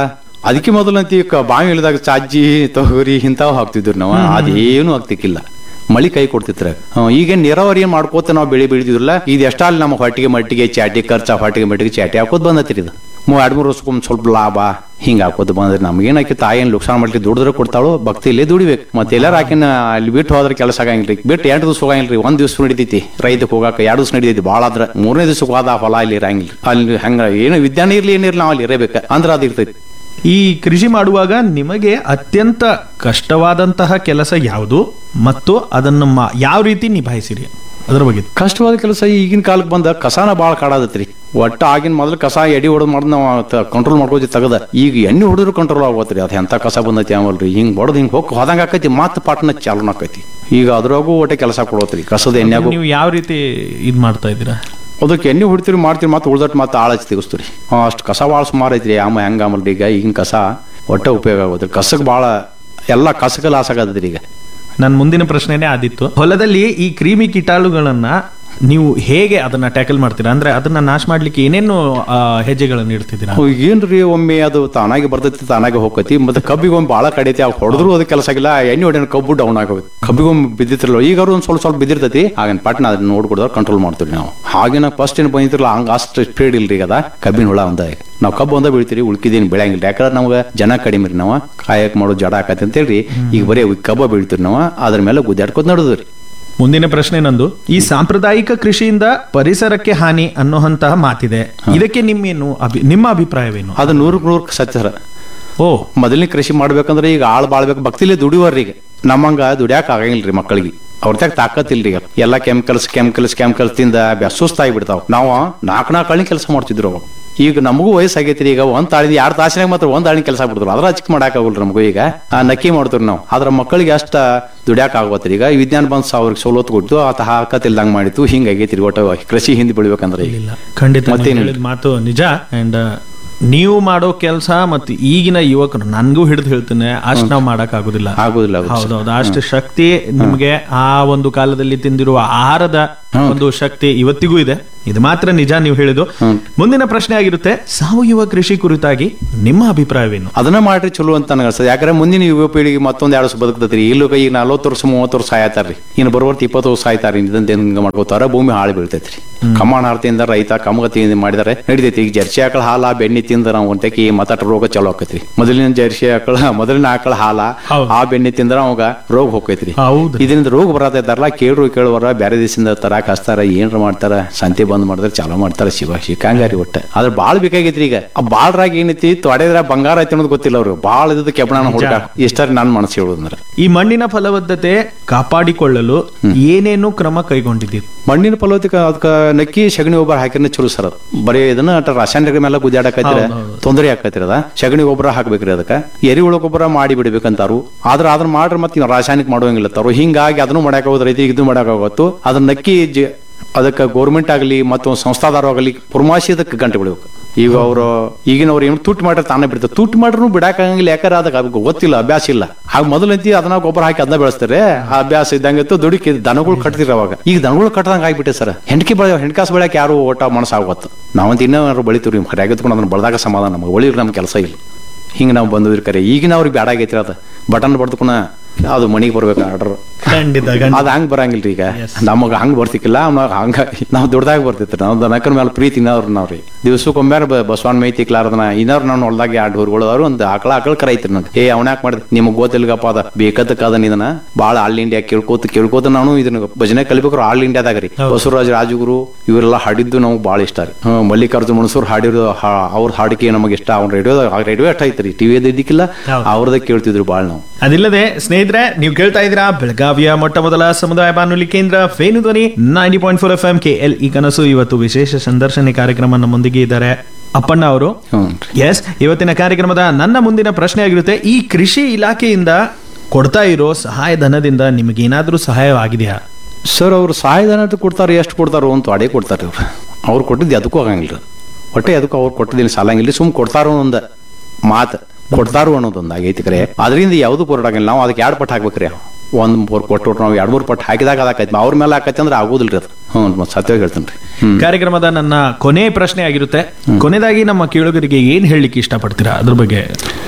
ಅದಕ್ಕೆ ಮೊದಲಂತಿ ಬಾವಿ ಇಳಿದಾಗ ಚಾಜ್ಜಿ ತೊಗರಿ ಇಂಥವು ಹಾಕ್ತಿದ್ರು ನಾವು ಅದೇನು ಆಗ್ತಿಕ್ಕಿಲ್ಲ ಮಳಿ ಕೈ ಕೊಡ್ತಿತ್ರ ಈಗ ನೀರಾವರಿ ಏನ್ ಮಾಡ್ಕೋತ ನಾವು ಬೆಳೆ ಬೆಳಿತಿದ್ರಲ್ಲ ಇದು ಎಷ್ಟಾಲ್ ನಮ್ಮ ಹೊಟ್ಟಿಗೆ ಮಟ್ಟಿಗೆ ಚಾಟಿ ಖರ್ಚ ಹೊಟ್ಟಿಗೆ ಮಟ್ಟಿಗೆ ಚಾಟಿ ಹಾಕೋದ್ ಬಂದತ್ರಿ ಇದು ಮೂ ಎರಡು ಮೂರು ವರ್ಷಕ್ಕೊಮ್ಮೆ ಸ್ವಲ್ಪ ಲಾಭ ಹಿಂಗ ಹಾಕೋದು ಬಂದ್ರೆ ನಮ್ಗೇನ್ ಆಕಿ ತಾಯಿ ಏನ್ ಲುಕ್ಸಾನ್ ಮಾಡ್ಲಿ ದುಡಿದ್ರೆ ಕೊಡ್ತಾಳು ಭಕ್ತಿ ಇಲ್ಲೇ ದುಡಿಬೇಕು ಮತ್ತೆ ಎಲ್ಲಾರ ಆಕಿನ ಅಲ್ಲಿ ಬಿಟ್ಟು ಹೋದ್ರೆ ಕೆಲಸ ಆಗಂಗಿಲ್ರಿ ಬಿಟ್ಟು ಎಂಟು ದಿವಸ ಹೋಗಂಗಿಲ್ರಿ ಒಂದ್ ದಿವಸ ನಡಿತೈತಿ ರೈತಕ್ಕೆ ಹೋಗಾಕ ಎರಡು ದಿವಸ ನಡಿತೈತಿ ಭಾಳ ಆದ್ರ ಮೂರನೇ ದಿವಸಕ್ಕೆ ಹೋದ ಹೊಲ ಇಲ್ಲಿ ಇರಂಗಿಲ್ಲ ಅಲ್ಲಿ ಹಂಗ ಏನು ವಿಜ್ಞಾನ ಇರ್ಲಿ ಏನಿರ್ಲಿ ನಾವು ಅಲ್ಲಿ ಇರಬೇಕು ಅಂದ್ರೆ ಅದು ಇರ್ತೈತಿ ಈ ಕೃಷಿ ಮಾಡುವಾಗ ನಿಮಗೆ ಅತ್ಯಂತ ಕಷ್ಟವಾದಂತಹ ಕೆಲಸ ಯಾವುದು ಮತ್ತು ಅದನ್ನು ಮಾ- ಯಾವ ರೀತಿ ನಿಭಾಯಿಸಿರಿ ಅದರ ಬಗ್ಗೆ ಕಷ್ಟವಾದ ಕೆಲಸ ಈಗಿನ ಕಾಲಕ್ಕೆ ಬಂದ ಕಸಾನ ಭಾಳ ಕಾಡಾದತ್ರಿ ಒಟ್ಟ ಆಗಿನ ಮೊದಲು ಕಸ ಎಡಿ ಹೊಡೆದ್ ಮಾಡಿ ನಾವು ಕಂಟ್ರೋಲ್ ಮಾಡ್ಕೋತಿ ತಗದ ಈಗ ಎಣ್ಣೆ ಹೊಡೆದ್ರು ಕಂಟ್ರೋಲ್ ಆಗೋತ್ರಿ ಅದು ಎಂತ ಕಸ ಬಂದೈತಿ ಆಮಲ್ರಿ ಹಿಂಗ್ ಹೊಡೆದ್ ಹಿಂಗ್ ಹೋಗಿ ಹೋದಂಗ ಆಕೈತಿ ಮತ್ತೆ ಪಾಟ್ನ ಚಾಲೂ ಆಕೈತಿ ಈಗ ಅದ್ರಾಗೂ ಒಟ್ಟೆ ಕೆಲಸ ಕೊಡೋತ್ರಿ ಕಸದ ಎಣ್ಣೆಗೂ ನೀವು ಯಾವ ರೀತಿ ಇದ್ ಮಾಡ್ತಾ ಇದ್ದೀರಾ ಅದಕ್ಕೆ ಎಣ್ಣೆ ಹೊಡಿತೀರಿ ಮಾಡ್ತೀರಿ ಮತ್ತೆ ಉಳ್ದಟ್ ಮತ್ತೆ ಆಳ ಹಚ್ಚಿ ತೆಗಿಸ್ತೀರಿ ಅಷ್ಟು ಕಸ ಭಾಳ ಸುಮಾರು ಐತ್ರಿ ಆಮ ಹೆಂಗ ಆಮಲ್ರಿ ಈಗ ಈಗಿನ ಕಸ ಒಟ್ಟ ಉಪಯೋಗ ಆಗೋದ್ರಿ ಕಸಕ್ಕೆ ಭಾಳ ಎಲ್ಲ ಕಸಕ್ಕೆ ಲಾಸ್ ಆಗದ್ರಿ ಈಗ ನನ್ನ ಮುಂದಿನ ಪ್ರಶ್ನೆನೇ ಆದಿತ್ತು ಹೊಲದಲ್ಲಿ ಈ ಕ್ರಿಮಿ ಕೀಟಾಣುಗಳನ್ನ ನೀವು ಹೇಗೆ ಅದನ್ನ ಟ್ಯಾಕಲ್ ಮಾಡ್ತೀರಾ ಅಂದ್ರೆ ಅದನ್ನ ನಾಶ ಮಾಡ್ಲಿಕ್ಕೆ ಏನೇನು ಆ, ಹೆಜ್ಜೆಗಳನ್ನು ಇಡ್ತಿದ್ದೀರಾ ಅವ್ ಏನ್ರಿ ಒಮ್ಮೆ ಅದು ತಾನಾಗಿ ಬರ್ತೈತಿ ತಾನಾಗಿ ಹೋಗತಿ ಮತ್ತೆ ಕಬ್ಬಿಗೆ ಒಮ್ಮೆ ಭಾಳ ಕಡಿತಿ ಅವ್ ಹೊಡೆದ್ರು ಅದು ಕೆಲಸ ಆಗಿಲ್ಲ ಎಣ್ಣೆ ಹೊಡೆನ ಕಬ್ಬು ಡೌನ್ ಆಗೋದು ಕಬ್ಬಿಗೆ ಒಮ್ಮೆ ಬಿದ್ದಿತ್ರಲ್ಲ ಈಗ ಅವ್ರು ಒಂದ್ ಸ್ವಲ್ಪ ಸ್ವಲ್ಪ ಬಿದ್ದಿರ್ತೈತಿ ಆಗಿನ ಪಟ್ನ ಅದನ್ನ ನೋಡ್ಕೊಡ್ದಾಗ ಕಂಟ್ರೋಲ್ ಮಾಡ್ತೀವಿ ನಾವು ಹಾಗೇನ ಫಸ್ಟ್ ಏನ್ ಬಂದಿರಲ್ಲ ಹಂಗ ಅಷ್ಟು ಸ್ಪೀಡ್ ಇಲ್ರಿ ಈಗ ಅದ ಕಬ್ಬಿನ ಹುಳ ಒಂದ ನಾವು ಕಬ್ಬು ಒಂದ ಬೀಳ್ತೀರಿ ಉಳ್ಕಿದೇನು ಬೆಳೆಯಂಗಿಲ್ಲ ಯಾಕಂದ್ರೆ ನಮ್ಗೆ ಜನ ಕಡಿಮೆ ರೀ ನಾವು ಕಾಯಕ್ ಮಾಡೋ ಜಡ ಆಕತಿ ಅಂತ ಹೇಳಿ ಈಗ ಬರೀ ಕಬ್ಬ ಬೀಳ್ತೀರಿ ನಾವು ಅದ್ರ ಮೇಲೆ ಗುದ್ದಾಡ್ಕೊತ ನಡೆದ್ರಿ ಮುಂದಿನ ಪ್ರಶ್ನೆ ನಂದು ಈ ಸಾಂಪ್ರದಾಯಿಕ ಕೃಷಿಯಿಂದ ಪರಿಸರಕ್ಕೆ ಹಾನಿ ಅನ್ನೋಂತಹ ಮಾತಿದೆ ಇದಕ್ಕೆ ನಿಮ್ಮೇನು ಅಭಿ ನಿಮ್ಮ ಅಭಿಪ್ರಾಯವೇನು ಅದು ನೂರಕ್ಕೆ ನೂರು ಸತ್ಯ ಸರ್ ಓ ಮೊದಲನೇ ಕೃಷಿ ಮಾಡ್ಬೇಕಂದ್ರೆ ಈಗ ಆಳ್ ಬಾಳ್ಬೇಕು ಭಕ್ತಿಲೇ ದುಡಿಯೋರ್ರಿ ಈಗ ನಮ್ಮಂಗ ದುಡಿಯಾಕ ಆಗಂಗಿಲ್ರಿ ಮಕ್ಕಳಿಗೆ ಅವ್ರದಾಗ ತಾಕತ್ತಿಲ್ರಿ ಈಗ ಎಲ್ಲ ಕೆಮಿಕಲ್ಸ್ ಕೆಮಿಕಲ್ಸ್ ಕೆಮಿಕಲ್ಸ್ ತಿಂದ ಸುಸ್ತಾಗಿ ಬಿಡ್ತಾವ ನಾವು ನಾಲ್ಕು ನಾಲ್ಕು ಹಳ್ಳಿ ಕೆಲಸ ಮಾಡ್ತಿದ್ರು ಅವಾಗ ಈಗ ನಮಗೂ ವಯಸ್ಸಾಗೈತ್ರಿ ಈಗ ಒಂದ್ ತಾಳಿ ಎರಡು ತಾಸಿನಾಗ ಮಾತ್ರ ಒಂದ್ ತಾಳಿ ಕೆಲಸ ಬಿಡ್ತಾರೆ ಅದ್ರ ಹಚ್ಕ್ ಮಾಡಕ್ ಆಗಲ್ರಿ ನಮಗೂ ಈಗ ಆ ನಕ್ಕಿ ಮಾಡ್ತೀವಿ ನಾವು ಆದ್ರ ಮಕ್ಕಳಿಗೆ ಅಷ್ಟ ದುಡ್ಯಾಕ ಆಗೋತ್ರಿ ಈಗ ವಿಜ್ಞಾನ ಬಂದ್ ಅವ್ರಿಗೆ ಸವಲತ್ತು ಕೊಟ್ಟು ಆತ ಹಾಕತಿಲ್ದಂಗ್ ಮಾಡಿತ್ತು ಹಿಂಗಾಗೈತ್ರಿ ಒಟ್ಟು ಕೃಷಿ ಹಿಂದೆ ಬೆಳಿಬೇಕಂದ್ರೆ ಈಗ ಇಲ್ಲ ಖಂಡಿತ ನೀವು ಮತ್ತೇನಿಲ್ಲ. ಹೇಳಿದ ಮಾತು ನಿಜ ಅಂಡ್ ನೀವು ಮಾಡೋ ಕೆಲಸ ಮತ್ತು ಈಗಿನ ಯುವಕರು ನನ್ಗೂ ಹಿಡಿದು ಹೇಳ್ತೇನೆ ಅಷ್ಟು ನಾವು ಮಾಡಕ್ ಆಗುದಿಲ್ಲ ಆಗುದಿಲ್ಲ ಆಗುದಿಲ್ಲ. ಹೌದೌದು ಅಷ್ಟು ಶಕ್ತಿ ನಿಮ್ಗೆ ಆ ಒಂದು ಕಾಲದಲ್ಲಿ ತಿಂದಿರುವ ಆಹಾರದ ಒಂದು ಶಕ್ತಿ ಇವತ್ತಿಗೂ ಇದೆ ಇದು ಮಾತ್ರ ನಿಜ ನೀವು ಹೇಳಿದ್ದು ಮುಂದಿನ ಪ್ರಶ್ನೆ ಆಗಿರುತ್ತೆ ಸಾವಯವ ಕೃಷಿ ಕುರಿತಾಗಿ ನಿಮ್ಮ ಅಭಿಪ್ರಾಯವೇನು ಅದನ್ನ ಮಾಡ್ರಿ ಚಲೋ ಅಂತ ನನಗೆ ಅನ್ಸದ ಯಾಕಂದ್ರೆ ಮುಂದಿನ ಯುವ ಪೀಳಿಗೆ ಮತ್ತೊಂದ್ ಎರಡು ವರ್ಷ ಬದುಕ್ತೈತ್ರಿ ಇಲ್ಲೂ ಈಗ ನಲ್ವತ್ತು ವರ್ಷ ಮೂವತ್ತು ವರ್ಷ ಸಾಯ್ತಾರ್ರಿ ಇನ್ನು ಬರುವರ್ತಿ ಇಪ್ಪತ್ತು ವರ್ಷ ಸಾಯ್ತಾರ ಇದಂತ ಹೆಂಗ ಮಾಡ್ಕೋತಾರ ಭೂಮಿ ಹಾಳು ಬೀಳ್ತೈತ್ರಿ ಕಮಾಣ ಹಾರ್ತಿಯಿಂದ ರೈತ ಕಮಗತಿಯಿಂದ ಮಾಡಿದಾರೆ ನಡಿತೈತಿ ಈಗ ಜರ್ಸಿ ಆಕಳ ಹಾಲ ಬೆಣ್ಣೆ ತಿಂದ ನಾವು ಒಂಟಕಿ ಮತ್ತಾಟ ರೋಗ ಚಲೋ ಆಕೈತ್ರಿ ಮೊದಲಿನ ಜರ್ಸಿ ಆಕಳ ಮೊದಲಿನ ಆಕಳ ಹಾಲ ಹೌದು. ಆ ಬೆಣ್ಣೆ ತಿಂದ್ರ ಅವಾಗ ರೋಗ ಹೋಗೈತ್ರಿ ಹೌದು ಇದರಿಂದ ರೋಗ ಬರತ್ತೈತಾರಲ್ಲ ಕೇಳ್ರು ಕೇಳುವರ ಬ್ಯಾರೆ ದೇಶದಿಂದ ತರಾಕ್ ಹಚ್ತಾರ ಏನ್ರ ಮಾಡ್ತಾರ ಸಂತೆ ಬಂದ್ ಮಾಡಿದ್ರೆ ಚಾಲೋ ಮಾಡ್ತಾರ ಶಿವ ಶಿಕಾಂಗಾರಿ ಒಟ್ಟ ಆದ್ರ ಬಾಳ್ ಬೇಕಾಗೈತ್ರಿ ಈಗ ಆ ಬಾಳ್ರಾಗ ಏನೈತಿ ತೊಡೆದ್ರ ಬಂಗಾರ ಐತಿ ಅನ್ನೋದು ಗೊತ್ತಿಲ್ಲ ಅವ್ರು ಬಾಳ ಇದ್ದದ್ದು ಕೆಬ್ಬಣ ಹುಡುಕ ಇಷ್ಟಾರ ನಾನ್ ಮನಸ್ಸು ಹೇಳುದಂದ್ರ ಈ ಮಣ್ಣಿನ ಫಲವತ್ತತೆ ಕಾಪಾಡಿಕೊಳ್ಳಲು ಏನೇನು ಕ್ರಮ ಕೈಗೊಂಡಿದ್ದೀರಿ ಮಣ್ಣಿನ ಫಲವತ್ತಕ ಅದಕ್ಕ ನಕ್ಕಿ ಸಗಣಿ ಗೊಬ್ಬರ ಹಾಕಿದ್ರೆ ಚಲೋ ಸರ್ ಅದು ಬರೀ ಇದನ್ನ ಅಟ ರಾಸಾಯನಿಕ ಮೇಲೆ ಗುದ್ದಾಡಕತ್ತಿರ ಹೌದು, ಹೌದು. ತೊಂದರೆ ಆಕೈತಿರ ಅದ ಸಗಣಿ ಗೊಬ್ಬರ ಹಾಕ್ಬೇಕ್ರಿ ಅದಕ್ಕ ಎರಿಹುಳ ಗೊಬ್ಬರ ಮಾಡಿ ಬಿಡ್ಬೇಕಂತಾರು ಆದ್ರ ಅದನ್ನ ಮಾಡ್ರಿ ಮತ್ತೆ ರಾಸಾಯನಿಕ ಮಾಡುವಂಗಿಲ್ಲ ತಾರು ಹಿಂಗಾಗಿ ಅದನ್ನು ಮಾಡಕ್ ಹೋದ್ರೆ ರೈತರಿಗೆ ಇದು ಮಾಡಕ್ ಆಗೋತ್ತು ಅದನ್ನ ನಕ್ಕಿ ಜ- ಅದಕ್ಕೆ ಗೌರ್ಮೆಂಟ್ ಆಗಲಿ ಮತ್ತು ಸಂಸ್ಥಾದಾರ ಆಗಲಿ ಪುರ್ಮಾಸಿ ಅದಕ್ಕೆ ಗಂಟೆ ಬಿಡ್ಬೇಕು ಈಗ ಅವರು ಈಗಿನವ್ರು ಏನು ತುಟ್ಟು ಮಾಡ್ರೆ ತಾನೇ ಬಿಡ್ತಾರೆ ತುಟ್ಟು ಮಾಡ್ರು ಬಿಡಾಕಂಗಿಲ್ಲ ಯಾಕಂದ್ರೆ ಅದಕ್ಕೆ ಅದಕ್ಕೆ ಗೊತ್ತಿಲ್ಲ ಅಭ್ಯಾಸ ಇಲ್ಲ ಆಗ ಮೊದಲಂತಿ ಅದನ್ನ ಗೊಬ್ಬರ ಹಾಕಿ ಅದನ್ನ ಬೆಳೆಸ್ತಾರೆ ಆ ಅಭ್ಯಾಸ ಇದ್ದಂಗಿತ್ತು ದುಡುಕಿ ದನಗಳು ಕಟ್ತಿರ ಅವಾಗ ಈಗ ದನಗಳು ಕಟ್ಟದಂಗ ಆಗ್ಬಿಟ್ಟೆ ಸರ್ ಹೆಂಡಕಿ ಬೆಳೆ ಹೆಣ್ಕಾಸು ಬೆಳಕ್ಕೆ ಯಾರು ಓಟ ಮನಸ್ಸಾಗತ್ತು ನಾವಂತ ಇನ್ನೂ ಬೆಳಿತೀವಿ ರೀ ಹರಿಯಾಗಿತ್ಕೊಂಡು ಅದನ್ನ ಬಳದಾಗ ಸಮಾಧಾನ ನಮಗೆ ಒಳ್ಳೆ ನಮ್ಮ ಕೆಲಸ ಇಲ್ಲ ಹಿಂಗೆ ನಾವು ಬಂದಿದ್ರಿ ಕರೆ ಈಗಿನ ಅವ್ರಿಗೆ ಬ್ಯಾಡ ಆಗೈತಿ ಅದು ಬಟನ್ ಬಡ್ದುಕೊಣ ಅದು ಮನಿಗೆ ಬರ್ಬೇಕು ಆರ್ಡರ್ ಖಂಡಿತ ಖಂಡಿತ. ಅದ್ ಹಂಗ್ ಬರಂಗಿಲ್ರಿ ಈಗ Yes. ನಮಗ ಹಂಗ್ ಬರ್ತಿಕ್ಕಿಲ್ಲ ಅವ್ನಾಗ ಹಂಗ ನಾವ್ ದುಡ್ದಾಗ ಬರ್ತೈತ್ರಿ ನಾವು ದನಕರ ಮೇಲೆ ಪ್ರೀತಿ ಇನ್ನವ್ರು ನಾವ್ರಿ ದಿವ್ಸಕ್ಕೊಮ್ಮೆ ಬಸವಣ್ಣ ಮೈ ತಿಕ್ಲಾರ್ದನ ಇನ್ನವ್ರು ನಾನು ಹೊಲ್ದಾಗ ಎರಡು ಊರುಗಳು ಅವ್ರು ಒಂದು ಆಕಳ ಆಕಳ ಕರ ಐತ್ರಿ ನಂಗೆ ಏ ಅವನ್ಯಾಕ್ ಮಾಡಿದೆ ನಿಮಗ್ ಗೊತ್ತಿಲ್ಗಪ್ಪ ಅದ ಬೇಕದಕ್ಕ ಇದನ್ನ ಬಾಳ ಆಲ್ ಇಂಡಿಯಾ ಕೇಳ್ಕೋತ ಕೇಳ್ಕೋತ ನಾನು ಇದನ್ನ ಭಜನೆ ಕಲಿಬೇಕು ಆಲ್ ಇಂಡಿಯಾದಾಗ ರೀ ಬಸವರಾಜ್ ರಾಜಗುರು ಇವರೆಲ್ಲ ಹಾಡಿದ್ದು ನಾವು ಬಾಳ ಇಷ್ಟ ರೀ ಹ್ಮ್, ಮಲ್ಲಿಕಾರ್ಜುನ ಮಣಸೂರ್ ಹಾಡಿರೋ ಹಾ- ಅವ್ರ ಹಾಡಿಕೆ ನಮಗೆ ಇಷ್ಟ ಅವ್ನ ರೇಡಿಯೋ ರೇಡಿಯೋ ಅಷ್ಟ ಐತ್ರಿ ಟಿವಿ ಇದ್ದಿಕ್ಕಿಲ್ಲ ಹೌದು. ಅವ್ರದ ಕೇಳ್ತಿದ್ರು ಬಾಳ ನಾವು ಅದಿಲ್ಲದೆ ಸ್ನೇಹಿತರೆ ನೀವು ಕೇಳ್ತಾ ಇದ್ದೀರಾ ಬೆಳಗಾವಿಯ ಮೊಟ್ಟ ಮೊದಲ ಸಮುದಾಯ ಬಾನುಲಿ ಕೇಂದ್ರ Venu Dhwani ninety point four F M K L E ಕನಸು ಇವತ್ತು ವಿಶೇಷ ಸಂದರ್ಶನ ಕಾರ್ಯಕ್ರಮ ನಮ್ಮೊಂದಿಗೆ ಇದ್ದಾರೆ ಅಪ್ಪಣ್ಣ ಅವರು ಹ್ಞೂ ಎಸ್ ಇವತ್ತಿನ ಕಾರ್ಯಕ್ರಮದ ನನ್ನ ಮುಂದಿನ ಪ್ರಶ್ನೆ ಆಗಿರುತ್ತೆ ಈ ಕೃಷಿ ಇಲಾಖೆಯಿಂದ ಕೊಡ್ತಾ ಇರೋ ಸಹಾಯಧನದಿಂದ ನಿಮಗೇನಾದ್ರೂ ಸಹಾಯವಾಗಿದೆಯಾ ಸರ್ ಅವ್ರು ಸಹಾಯಧನ ಅಂತ ಕೊಡ್ತಾರೆ ಎಷ್ಟು ಕೊಡ್ತಾರೋ ಅಂತ ಅಡೇ ಕೊಡ್ತಾರೆ ಅವ್ರು ಅವ್ರು ಕೊಟ್ಟಿದ್ದು ಅದಕ್ಕೂ ಆಗಂಗಿಲ್ಲ ಒಟ್ಟೆ ಅದಕ್ಕೂ ಅವ್ರು ಕೊಟ್ಟಿದ್ದೀನಿ ಸಾಲಂಗಿಲ್ಲ ಸುಮ್ ಕೊಡ್ತಾರೋ ಒಂದು ಮಾತು ಕೊಡ್ತಾರೋ ಅನ್ನೋದೊಂದು ಆಗೈತಿ ಕರೆ ಅದರಿಂದ ಯಾವುದು ಆಗಿಲ್ಲ ನಾವು ಅದಕ್ಕೆ ಎರಡು ಪಟ್ಟು ಹಾಕ್ಬೇಕ್ರಿ ಒಂದ್ ಮೂರು ಕೊಟ್ಟು ನಾವು ಎರಡು ಮೂರು ಪಟ್ಟು ಹಾಕಿದಾಗ ಅದಾಕೈತಿ ಅವ್ರ ಮೇಲೆ ಹಾಕೈತಿ ಅಂದ್ರೆ ಆಗೋದಿಲ್ರಿ ಅದು ಹ್ಞೂ ಮತ್ತೆ ಸತ್ಯವಾಗಿ ಹೇಳ್ತೀನಿ ರೀ ಹ್ಮ್ ಕಾರ್ಯಕ್ರಮದ ನನ್ನ ಕೊನೆ ಪ್ರಶ್ನೆ ಆಗಿರುತ್ತೆ ಕೊನೆದಾಗಿ ನಮ್ಮ ಕೇಳುಗರಿಗೆ ಏನ್ ಹೇಳಲಿಕ್ಕೆ ಇಷ್ಟಪಡ್ತೀರಾ ಅದ್ರ ಬಗ್ಗೆ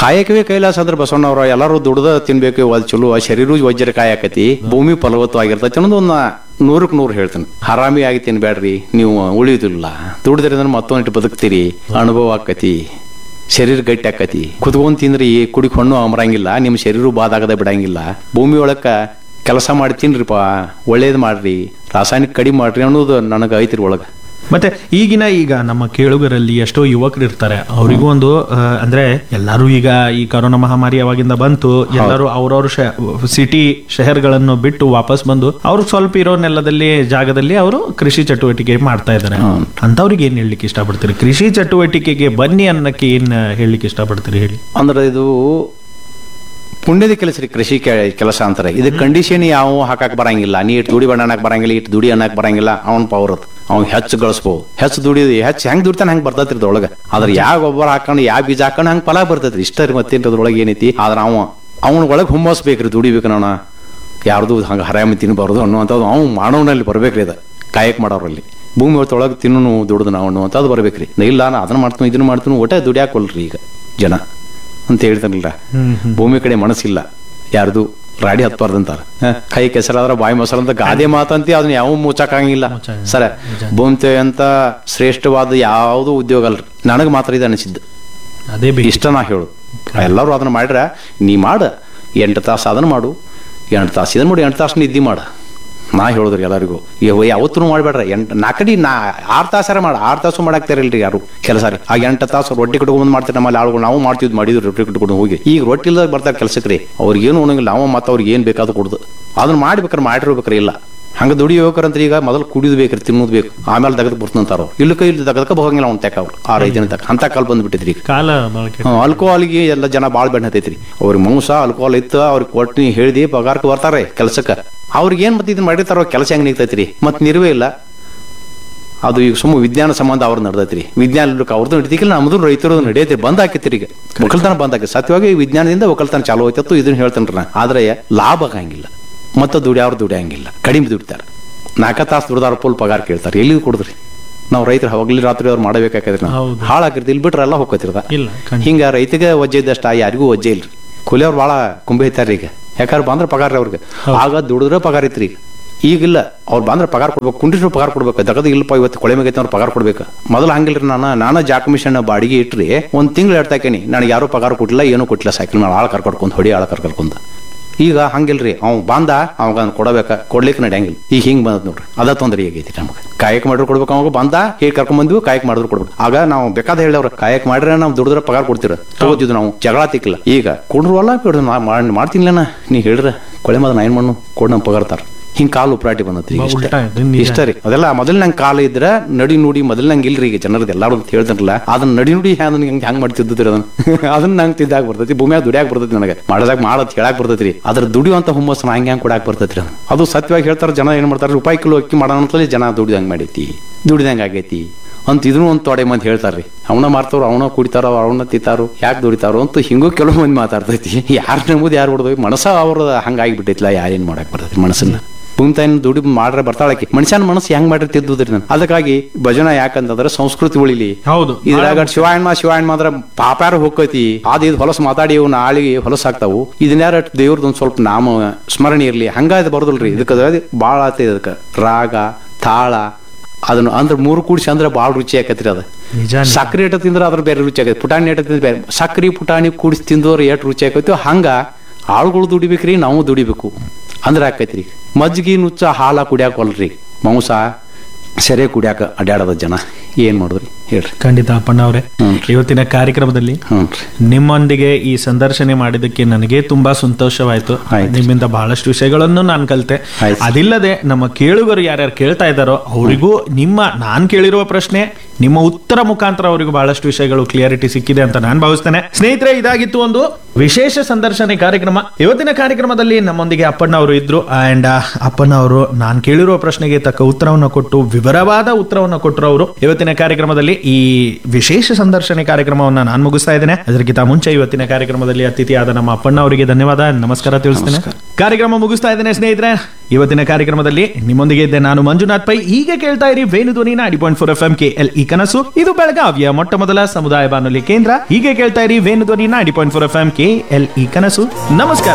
ಕಾಯಕವೇ ಕೈಲಾಸ ಅಂದ್ರೆ ಬಸವಣ್ಣವ್ರ ಎಲ್ಲರೂ ದುಡ್ದ ತಿನ್ಬೇಕು ಅದು ಚಲೋ ಶರೀರ ವಜ್ರ ಕಾಯಕತಿ ಭೂಮಿ ಫಲವತ್ತವಾಗಿರ್ತೈತಿ ಅನ್ನೋದು ಒಂದು ನೂರಕ್ಕೆ ನೂರು ಹೇಳ್ತೀನಿ ಹರಾಮಿ ಆಗಿ ತಿನ್ಬೇಡ್ರಿ ನೀವು ಉಳಿಯುದಿಲ್ಲ ದುಡಿದ್ರಿಂದ ಮತ್ತೊಂದಿಟ್ಟು ಬದುಕ್ತೀರಿ ಅನುಭವ ಆಕತಿ ಶರೀರ ಗಟ್ಟಿ ಆಕತಿ ಕುತ್ಕೊಂಡ್ ತಿಂದ್ರಿ ಕುಡಿಕ್ ಹಣ್ಣು ಅಮರಂಗಿಲ್ಲ ನಿಮ್ಮ ಶರೀರ ಬಾದಾಗದ ಬಿಡಂಗಿಲ್ಲ ಭೂಮಿ ಒಳಕ ಕೆಲಸ ಮಾಡಿ ತಿನ್ರಿಪ್ಪ ಒಳ್ಳೇದು ಮಾಡ್ರಿ ರಾಸಾಯನಿಕ ಕಡಿಮೆ ಮಾಡ್ರಿ ಅನ್ನೋದು ನನಗೆ ಐತಿರಿ ಒಳಗ ಮತ್ತೆ ಈಗಿನ ಈಗ ನಮ್ಮ ಕೇಳುಗರಲ್ಲಿ ಎಷ್ಟೋ ಯುವಕರು ಇರ್ತಾರೆ ಅವರಿಗೂ ಒಂದು ಆ, ಅಂದ್ರೆ ಎಲ್ಲರೂ ಈಗ ಈ ಕರೋನಾ ಮಹಾಮಾರಿ ಯಾವಾಗಿಂದ ಬಂತು ಎಲ್ಲರೂ ಅವ್ರವ್ರ ಸಿಟಿ ಶಹರ್ಗಳನ್ನು ಬಿಟ್ಟು ವಾಪಸ್ ಬಂದು ಅವ್ರು ಸ್ವಲ್ಪ ಇರೋ ನೆಲದಲ್ಲಿ ಜಾಗದಲ್ಲಿ ಅವರು ಕೃಷಿ ಚಟುವಟಿಕೆ ಮಾಡ್ತಾ ಇದ್ದಾರೆ ಅಂತವ್ರಿಗೆ ಏನ್ ಹೇಳಲಿಕ್ಕೆ ಇಷ್ಟಪಡ್ತೀರಿ ಕೃಷಿ ಚಟುವಟಿಕೆಗೆ ಬನ್ನಿ ಅನ್ನಕ್ಕೆ ಏನ್ ಹೇಳಲಿಕ್ಕೆ ಇಷ್ಟಪಡ್ತೀರಿ ಹೇಳಿ ಅಂದ್ರೆ ಇದು ಪುಣ್ಯದ ಕೆಲಸ ರೀ ಕೃಷಿ ಕೆ- ಕೆಲಸ ಅಂತಾರೆ ಇದು ಕಂಡೀಷನ್ ಯಾವ ಹಾಕಕ್ ಬರಂಗಿಲ್ಲ ನೀ ಇಟ್ಟು ದುಡಿ ಬಣ್ಣ ಅನ್ನಕ್ ಬರಂಗಿಲ್ಲ ಇಟ್ಟು ದುಡಿ ಅನ್ನಕ್ ಬರಂಗಿಲ್ಲ ಅವನ್ ಪವರ್ ಅವ್ನ್ ಹೆಚ್ಚು ಗಳಿಸ್ಬೋದು ಹೆಚ್ಚು ದುಡಿ ಹೆಚ್ಚು ಹೆಂಗ್ ದುಡಿತಾನ ಹಂಗ್ ಬರ್ತೈತ್ರಿ ಇದ್ರೊಳಗ ಆದ್ರೆ ಯಾವ ಗೊಬ್ಬರ ಹಾಕೊಂಡು ಯಾವ ಬೀಜ ಹಾಕೊಂಡು ಹಂಗ್ ಫಲ ಬರ್ತೈತ್ರಿ ಇಷ್ಟ ರೀ ಮತ್ತೇನ್ ಅದ್ರೊಳಗೆ ಏನೈತಿ ಆದ್ರ ಅವ ಅವನ ಒಳಗೆ ಹುಮ್ಮಸ್ ಬೇಕ್ರಿ ದುಡಿಬೇಕು ನಾವ ಯಾರ್ದು ಹಂಗ ಹರಾಮಿ ತಿನ್ಬಾರ್ದು ಅನ್ನುವಂಥದ್ದು ಅವ್ನು ಮಾಡೋನಲ್ಲಿ ಬರ್ಬೇಕ್ರಿ ಅದ ಕಾಯಕ್ ಮಾಡೋರಲ್ಲಿ ಭೂಮಿ ಹೊತ್ತೊಳಗೆ ತಿನ್ನು ದುಡ್ದು ನಾವು ಅನ್ನುವಂಥದ್ದು ಬರ್ಬೇಕ್ರಿ ನಾ ಇಲ್ಲ ನಾ ಅದನ್ನ ಮಾಡ್ತೀನಿ ಇದನ್ನ ಮಾಡ್ತೀನಿ ಒಟ್ಟೆ ದುಡಿಯಾಕೊಲ್ರಿ ಈಗ ಜನ ಅಂತ ಹೇಳ್ತಾರಲ್ಲ ಭೂಮಿ ಕಡೆ ಮನಸ್ಸಿಲ್ಲ ಯಾರ್ದು ರಾಡಿ ಹತ್ಬಾರ್ದಂತಾರ ಹ, ಕೈ ಕೆಸರಾದ್ರ ಬಾಯಿ ಮೊಸರು ಅಂತ ಗಾದೆ ಮಾತಂತಿ ಅದನ್ನ ಯಾವ ಮುಚ್ಚಾಕಂಗಿಲ್ಲ ಮುಚ್ಚಾಕಂಗಿಲ್ಲ. ಸರ ಭೂಮಿ ಅಂತ ಶ್ರೇಷ್ಠವಾದ ಯಾವುದು ಉದ್ಯೋಗ ಅಲ್ರಿ ನನಗೆ ಮಾತ್ರ ಇದು ಅನಿಸಿದ್ದು ಅದೇ ಬೇಕು ಇಷ್ಟ ನಾ ಹೇಳು ಎಲ್ಲರೂ ಅದನ್ನ ಮಾಡ್ರ ನೀ ಮಾಡ ಎಂಟು ತಾಸು ಅದನ್ನ ಮಾಡು ಎಂಟು ತಾಸು ಇದನ್ನ ಮಾಡಿ ಎಂಟು ತಾಸು ನಿದ್ದೆ ಮಾಡ ನಾ ಹೇಳಿದ್ರಿ ಎಲ್ಲರಿಗೂ ಯಾವತ್ತೂ ಮಾಡ್ಬೇಡ್ರ ಎಂಟು ನಾಲ್ಕಡಿ ನಾ ಆರು ತಾಸಾರ ಮಾಡ ಆರು ತಾಸು ಮಾಡಾಕ್ತಾರಿಲ್ರಿ ಯಾರು ಕೆಲಸ ರೀ ಆ ಎಂಟು ತಾಸು ರೊಟ್ಟಿ ಕಟ್ಕೊಂಡ್ ಮಾಡ್ತಾರೆ ನಮ್ಮಲ್ಲಿ ಆಳುಗಳು ನಾವು ಮಾಡ್ತಿದ್ವಿ ಮಾಡಿದ್ವಿ ರೊಟ್ಟಿ ಕಟ್ಕೊಂಡು ಹೋಗಿ ಈಗ ರೊಟ್ಟಿ ಇಲ್ಲದಾಗ ಬರ್ತಾರೆ ಕೆಲ್ಸಕ್ಕೆ ರೀ ಅವ್ರಿಗೆ ಏನು ಉಣಂಗಿಲ್ಲ ನಾವು ಮತ್ತೆ ಅವ್ರಿಗೆ ಏನು ಬೇಕಾದ್ರೂ ಕೊಡುದು ಅದನ್ನ ಮಾಡ್ಬೇಕಾರೆ ಮಾಡಿರ್ಬೇಕ್ರಿ ಇಲ್ಲ ಹಂಗ ದುಡಿಯೋಕರಂತ ಈಗ ಮೊದಲು ಕುಡಿದು ಬೇಕ್ರಿ ತಿನ್ನೋದು ಬೇಕು ಆಮೇಲೆ ತೆಗೆದು ಬರ್ತಾರ ಇಲ್ಲ ಕೈ ಇಲ್ಲಿ ತೆಗೆದಕ್ಕೆ ಹೋಗಂಗಿಲ್ಲ ಅವ್ನ ತೆಕ್ಕ ಅವ್ರು ಆರು ಐದು ದಿನ ತಕ್ಕ ಅಂತ ಕಾಲ್ ಬಂದ್ಬಿಟ್ಟಿದ್ರಿ ಈಗ ಕಾಲ ಬಳಕೆ ಆಲ್ಕೋಹಾಲ್ಗೆ ಎಲ್ಲ ಜನ ಭಾಳ ಬೆಣ್ಣ ಹತ್ತೈತ್ರಿ ಅವ್ರಿಗೆ ಮಾಂಸ ಆಲ್ಕೋಹಾಲ್ ಇತ್ತು ಅವ್ರಿಗೆ ಕೊಟ್ಟು ನೀ ಹೇಳ್ದಿ ಪಗಾರಕ್ಕೆ ಬರ್ತಾರೆ ಕೆಲ್ಸಕ್ಕೆ ಅವ್ರಿಗೆ ಏನ್ ಮತ್ತೆ ಇದನ್ನ ಮಾಡಿರ್ತಾರೋ ಕೆಲಸ ಹೆಂಗ್ ನಿಗ್ತೈತ್ರಿ ಮತ್ ನಿರ್ವೇ ಇಲ್ಲ ಅದು ಈಗ ಸುಮ್ಮ ವಿಜ್ಞಾನ ಸಂಬಂಧ ಅವ್ರು ನಡೆದೈತ್ರಿ ವಿಜ್ಞಾನ ಇರ್ಬೇಕು ಅವ್ರದ್ದು ನಡೀತಿಲ್ಲ ನಮ್ದು ರೈತರದು ನಡೆಯೈತಿ ಬಂದ್ ಹಾಕಿತ್ರಿ ಈಗ ಒಕ್ಕಲ್ತನ ಬಂದ್ ಹಾಕಿ ಸತ್ಯವಾಗಿ ವಿಜ್ಞಾನದಿಂದ ಒಕ್ಕಲ್ತನ ಚಾಲು ಹೋಯ್ತತ್ತು ಇದನ್ನ ಹೇಳ್ತೇನ್ರಿ ನಾ ಆದ್ರೆ ಲಾಭ ಆಗಂಗಿಲ್ಲ ಮತ್ತೆ ದುಡಿಯವ್ರು ದುಡಿಯಂಗಿಲ್ಲ ಕಡಿಮೆ ದುಡಿತಾರೆ ನಾಲ್ಕ ತಾಸು ದುಡ್ದಾರ ಫುಲ್ ಪಗಾರ ಕೇಳ್ತಾರೆ ಎಲ್ಲಿ ಕೊಡುದ್ರಿ ನಾವು ರೈತರು ಹಗಲಿ ರಾತ್ರಿ ಅವ್ರು ಮಾಡಬೇಕಾಕೈತ್ರಿ ನಾವು ಹೌದು. ಹಾಳಾಕಿರ್ತಿ ಇಲ್ಲಿ ಬಿಟ್ರೆ ಎಲ್ಲ ಹೋಗ್ತಿರ್ದ ಇಲ್ಲ ಖಂಡಿತ. ಹಿಂಗ ರೈತಗೆ ವಜ್ಜೆ ಇದ್ದಷ್ಟ ಯಾರಿಗೂ ವಜ್ಜೆ ಇಲ್ರಿ ಕೂಲಿಯವ್ರು ಭಾಳ ಕುಂಬೆ ಐತಾರ್ರಿ ಈಗ ಯಾಕಂದ್ರೆ ಬಂದ್ರೆ ಪಗಾರ ರೀ ಅವ್ರಿಗೆ ಆಗ ದುಡಿದ್ರೆ ಪಗಾರ ಇತ್ರಿ ಈಗ ಈಗಿಲ್ಲ ಅವ್ರು ಬಂದ್ರೆ ಪಗಾರ ಕೊಡ್ಬೇಕು ಕುಂಡಿದ್ರು ಪಗಾರ ಕೊಡ್ಬೇಕು ದಗದ ಇಲ್ಲಪ್ಪ ಇವತ್ತು ಕೊಳೆ ಮೇಗೈತೆ ಅವ್ರು ಪಗಾರ ಕೊಡ್ಬೇಕು ಮೊದಲು ಹಂಗಿಲ್ರಿ ನಾನು ನಾನು ಜಾಕ್ ಮಿಷನ್ ಬಾಡಿಗೆ ಇಟ್ರಿ ಒಂದ್ ತಿಂಗಳು ಹೇಳ್ತಾಕೇನಿ ನನಗೆ ಯಾರು ಪಗಾರ ಕೊಟ್ಟಿಲ್ಲ ಏನೂ ಕೊಟ್ಟಿಲ್ಲ ಸೈಕಲ್ ಮೇಲೆ ಆಳ್ ಕರ್ಕೊಂಡು ಹೊಡಿ ಆಳ್ ಕರ್ಕೊಂಡು ಈಗ ಹಂಗಿಲ್ರಿ ಅವ್ ಬಂದ ಅವಾಗ ಅವ್ನ್ ಕೊಡಬೇಕ ಕೊಡ್ಲಿಕ್ಕೆ ನಡೆಯಂಗಿಲ್ಲ ಈಗ ಹಿಂಗ್ ಬಂದ್ ನೋಡ್ರಿ ಅದ ತೊಂದ್ರೆ ಆಗೈತಿ ನಮಗೆ ಕಾಯಕ ಮಾಡಿದ್ರು ಕೊಡ್ಬೇಕು ಅವಾಗ ಬಂದ ಹೇಳಿ ಕರ್ಕೊಂಡ್ ಬಂದ್ವಿ ಕಾಯಕ ಮಾಡಿದ್ರು ಕೊಡ್ಬೇಕು ಆಗ ನಾವು ಬೇಕಾದ ಹೇಳವ್ರ ಕಾಯಕ ಮಾಡ್ರೆ ನಾವು ದುಡಿದ್ರೆ ಪಗಾರ ಕೊಡ್ತೀರ ತಗೋತಿದ್ವಿ ನಾವು ಜಗಳ ತಿಕ್ಕಿಲ್ಲ ಈಗ ಕೊಡ್ರು ಅಲ್ಲ ಬಿಡ್ರಿ ನಾ ಮಾಡ್- ಮಾಡ್ತೀನಿಲ್ಲ ನೀ ಹೇಳ್ರ ಕೊಳೆ ಮದ ನಾ ಏನ್ ಮಾಡು ಕೊಡ್ ನಮ್ ಪಗಾರ್ತಾರ ಹಿಂಗ್ ಕಾಲು ಉಪ್ರಾಟಿ ಬಂದತ್ರಿ ಈಗ ಬಾ, ಇಷ್ಟ. ಉಲ್ಟಾ ಇದೆ, ನಿಜ. ಇಷ್ಟ ರೀ ಅದೆಲ್ಲ ಮೊದಲ್ ನಂಗೆ ಕಾಲ ಇದ್ರ ನಡಿ ನುಡಿ ಮೊದಲ್ ನಂಗೆ ಇಲ್ರಿ ಈಗ ಜನರದ್ದು ಎಲ್ಲಾರು ಅಂತ ಹೇಳ್ತಾರಲ್ಲ ಅದನ್ನ ನಡಿ ನುಡಿ ಹ್ಯಾಂಗ ಹೆಂಗ್ ಹೆಂಗ್ ಮಾಡ್ತಿದ್ರಿ ಅದನ್ನ ಅದನ್ನ ನಂಗೆ ತಿದ್ದಾಕ್ ಬರ್ತೈತಿ ಭೂಮಿಯಾಗ ದುಡಿಯಾಕ ಬರ್ತೈತಿ ನನಗೆ ಮಾಡದಾಗ ಮಾಡತ್ ಹೇಳಕ್ ಬರ್ತೈತಿ ಅದ್ರ ದುಡಿಯುವಂತ ಹುಮ್ಮಸ್ ಹಂಗೆ ಹೆಂಗ್ ಕೊಡಾಕ್ ಬರ್ತೈತಿ ಅದು ಅದು ಸತ್ಯವಾಗಿ ಹೇಳ್ತಾರ ಜನ ಏನ್ ಮಾಡ್ತಾರೆ ರೂಪಾಯಿ ಕಿಲೋ ಅಕ್ಕಿ ಮಾಡೋಣ ಅಂತಲೇ ಜನ ದುಡಿದಂಗ್ ಮಾಡೈತಿ ದುಡಿದಂಗ್ ಆಗೈತಿ ಅಂತ ಇದನ್ನು ಒಂದು ತೊಡೆ ಮಂದಿ ಹೇಳ್ತಾರ್ರಿ ಅವನ ಮಾರ್ತಾರೋ ಅವನ ಕುಡಿತಾರೋ ಅವನ ತಿಂತಾರೋ ಯಾಕೆ ದುಡಿತಾರೋ ಅಂತ ಹಿಂಗೂ ಕೆಲವು ಮಂದಿ ಮಾತಾಡ್ತೈತಿ ಯಾರು ನಂಬುದು ಯಾರು ಬಿಡೋದು ಮನಸ್ಸ ಅವ್ರದ ಹಂಗಾಗಿ ಬಿಟ್ಟೈತಿಲ್ಲ ಯಾರೇನ್ ಮಾಡಕ್ ಬರ್ತೈತಿ ಮನಸ್ಸನ್ನ ಭೂಮಿ ತಾಯಿನ ದುಡಿ ಮಾಡ್ರೆ ಬರ್ತಾಳಕಿ ಮನುಷ್ಯನ ಮನಸ್ಸು ಹೆಂಗ್ ಮಾಡ್ರಿ ತಿದ್ದುದ್ರಿ ನಾನು ಅದಕ್ಕಾಗಿ ಭಜನ ಯಾಕಂತಂದ್ರೆ ಸಂಸ್ಕೃತಿ ಉಳಿಲಿ ಹೌದು ಇದ್ರಾಗ ಶಿವಾಯಣ್ಮ ಶಿವಾಯಣ್ಮ ಅಂದ್ರ ಪಾಪ್ಯಾರ ಹೋಗ್ತೈತಿ ಅದ್ ಇದು ಹೊಲಸು ಮಾತಾಡಿ ಇವ್ ನಾಳಿಗೆ ಹೊಲಸು ಆಗ್ತಾವು ಇದನ್ಯಾರ ದೇವ್ರದ್ದು ಒಂದ್ ಸ್ವಲ್ಪ ನಾಮ ಸ್ಮರಣೆ ಇರ್ಲಿ ಹಂಗ ಇದು ಬರೋದಿಲ್ರಿ ಇದಕ್ಕೆ ಬಾಳ ಆತೈತಿ ಅದಕ್ಕೆ ರಾಗ ತಾಳ ಅದನ್ನ ಅಂದ್ರೆ ಮೂರು ಕೂಡಿಸಿ ಅಂದ್ರೆ ಬಾಳ ರುಚಿ ಆಕತ್ರಿ ಅದ ನಿಜ ಸಕ್ರಿ ಏಟ ತಿಂದ್ರೆ ಅದ್ರ ಬೇರೆ ರುಚಿ ಆಗೈತಿ ಪುಟಾಣಿ ಏಟ ತಿಂದ್ರೆ ಬೇರೆ ಸಕ್ರಿ ಪುಟಾಣಿ ಕೂಡಿಸಿ ತಿಂದವ್ರು ಎಷ್ಟು ರುಚಿ ಆಕೈತಿ ಹಂಗ ಆಳುಗಳು ದುಡಿಬೇಕ್ರಿ ನಾವು ದುಡಿಬೇಕು ಅಂದ್ರೆ ಆಕೈತ್ರಿ ಮಜ್ಜಿಗೆ ನುಚ್ಚ ಹಾಲ ಕುಡಿಯಾಕ ಹೊಲ್ರಿ ಮಾಂಸ ಸೆರೆ ಕುಡಿಯಾಕ ಅಡ್ಯಾಡದ ಜನ ಏನ್ ಮಾಡಿದ್ರಿ ಹೇಳ್ರಿ ಖಂಡಿತ ಅಪ್ಪಣ್ಣ ಅವರೇ ಹ್ಮ್. ಇವತ್ತಿನ ಕಾರ್ಯಕ್ರಮದಲ್ಲಿ ಹ್ಞೂ ನಿಮ್ಮೊಂದಿಗೆ ಈ ಸಂದರ್ಶನ ಮಾಡಿದ್ದಕ್ಕೆ ನನಗೆ ತುಂಬಾ ಸಂತೋಷವಾಯ್ತು ಆಯ್ತು. ನಿಮ್ಮಿಂದ ಬಹಳಷ್ಟು ವಿಷಯಗಳನ್ನು ನಾನು ಕಲಿತೆ ಆಯ್ತು. ಅದಿಲ್ಲದೆ ನಮ್ಮ ಕೇಳುಗರು ಯಾರ್ಯಾರು ಕೇಳ್ತಾ ಇದ್ದಾರೋ ಅವರಿಗೂ ನಿಮ್ಮ ನಾನ್ ಕೇಳಿರುವ ಪ್ರಶ್ನೆ ನಿಮ್ಮ ಉತ್ತರ ಮುಖಾಂತರ ಅವರಿಗೂ ಬಹಳಷ್ಟು ವಿಷಯಗಳು ಕ್ಲಿಯರಿಟಿ ಸಿಕ್ಕಿದೆ ಅಂತ ನಾನು ಭಾವಿಸ್ತೇನೆ ಸ್ನೇಹಿತರೆ ಇದಾಗಿತ್ತು ಒಂದು ವಿಶೇಷ ಸಂದರ್ಶನ ಕಾರ್ಯಕ್ರಮ ಇವತ್ತಿನ ಕಾರ್ಯಕ್ರಮದಲ್ಲಿ ನಮ್ಮೊಂದಿಗೆ ಅಪ್ಪಣ್ಣ ಅವರು ಇದ್ರು ಅಂಡ್ ಅಪ್ಪಣ್ಣ ಅವರು ನಾನು ಕೇಳಿರುವ ಪ್ರಶ್ನೆಗೆ ತಕ್ಕ ಉತ್ತರವನ್ನು ಕೊಟ್ಟು ವಿವರವಾದ ಉತ್ತರವನ್ನು ಕೊಟ್ಟರು ಅವರು ಇವತ್ತಿನ ಕಾರ್ಯಕ್ರಮದಲ್ಲಿ ಈ ವಿಶೇಷ ಸಂದರ್ಶನ ಕಾರ್ಯಕ್ರಮವನ್ನ ನಾನು ಮುಗಿಸ್ತಾ ಇದ್ದೇನೆ ಅದಕ್ಕಿಂತ ಮುಂಚೆ ಇವತ್ತಿನ ಕಾರ್ಯಕ್ರಮದಲ್ಲಿ ಅತಿಥಿಯಾದ ನಮ್ಮ ಅಪ್ಪಣ್ಣ ಅವರಿಗೆ ಧನ್ಯವಾದ ನಮಸ್ಕಾರ ತಿಳಿಸ್ತೇನೆ ಕಾರ್ಯಕ್ರಮ ಮುಗಿಸ್ತಾ ಇದ್ದೇನೆ ಸ್ನೇಹಿತರೆ ಇವತ್ತಿನ ಕಾರ್ಯಕ್ರಮದಲ್ಲಿ ನಿಮ್ಮೊಂದಿಗೆ ಇದ್ದೆ ನಾನು ಮಂಜುನಾಥ್ ಪೈ ಹೀಗೆ ಕೇಳ್ತಾ ಇರಿ Venu Dhwani ninety point four F M K L E ಕನಸು ಇದು ಬೆಳಗಾವಿಯ ಮೊಟ್ಟ ಮೊದಲ ಸಮುದಾಯ ಬಾನುಲಿ ಕೇಂದ್ರ ಹೀಗೆ ಕೇಳ್ತಾ ಇರಿ Venu Dhwani ninety point four F M K L E ಕನಸು ನಮಸ್ಕಾರ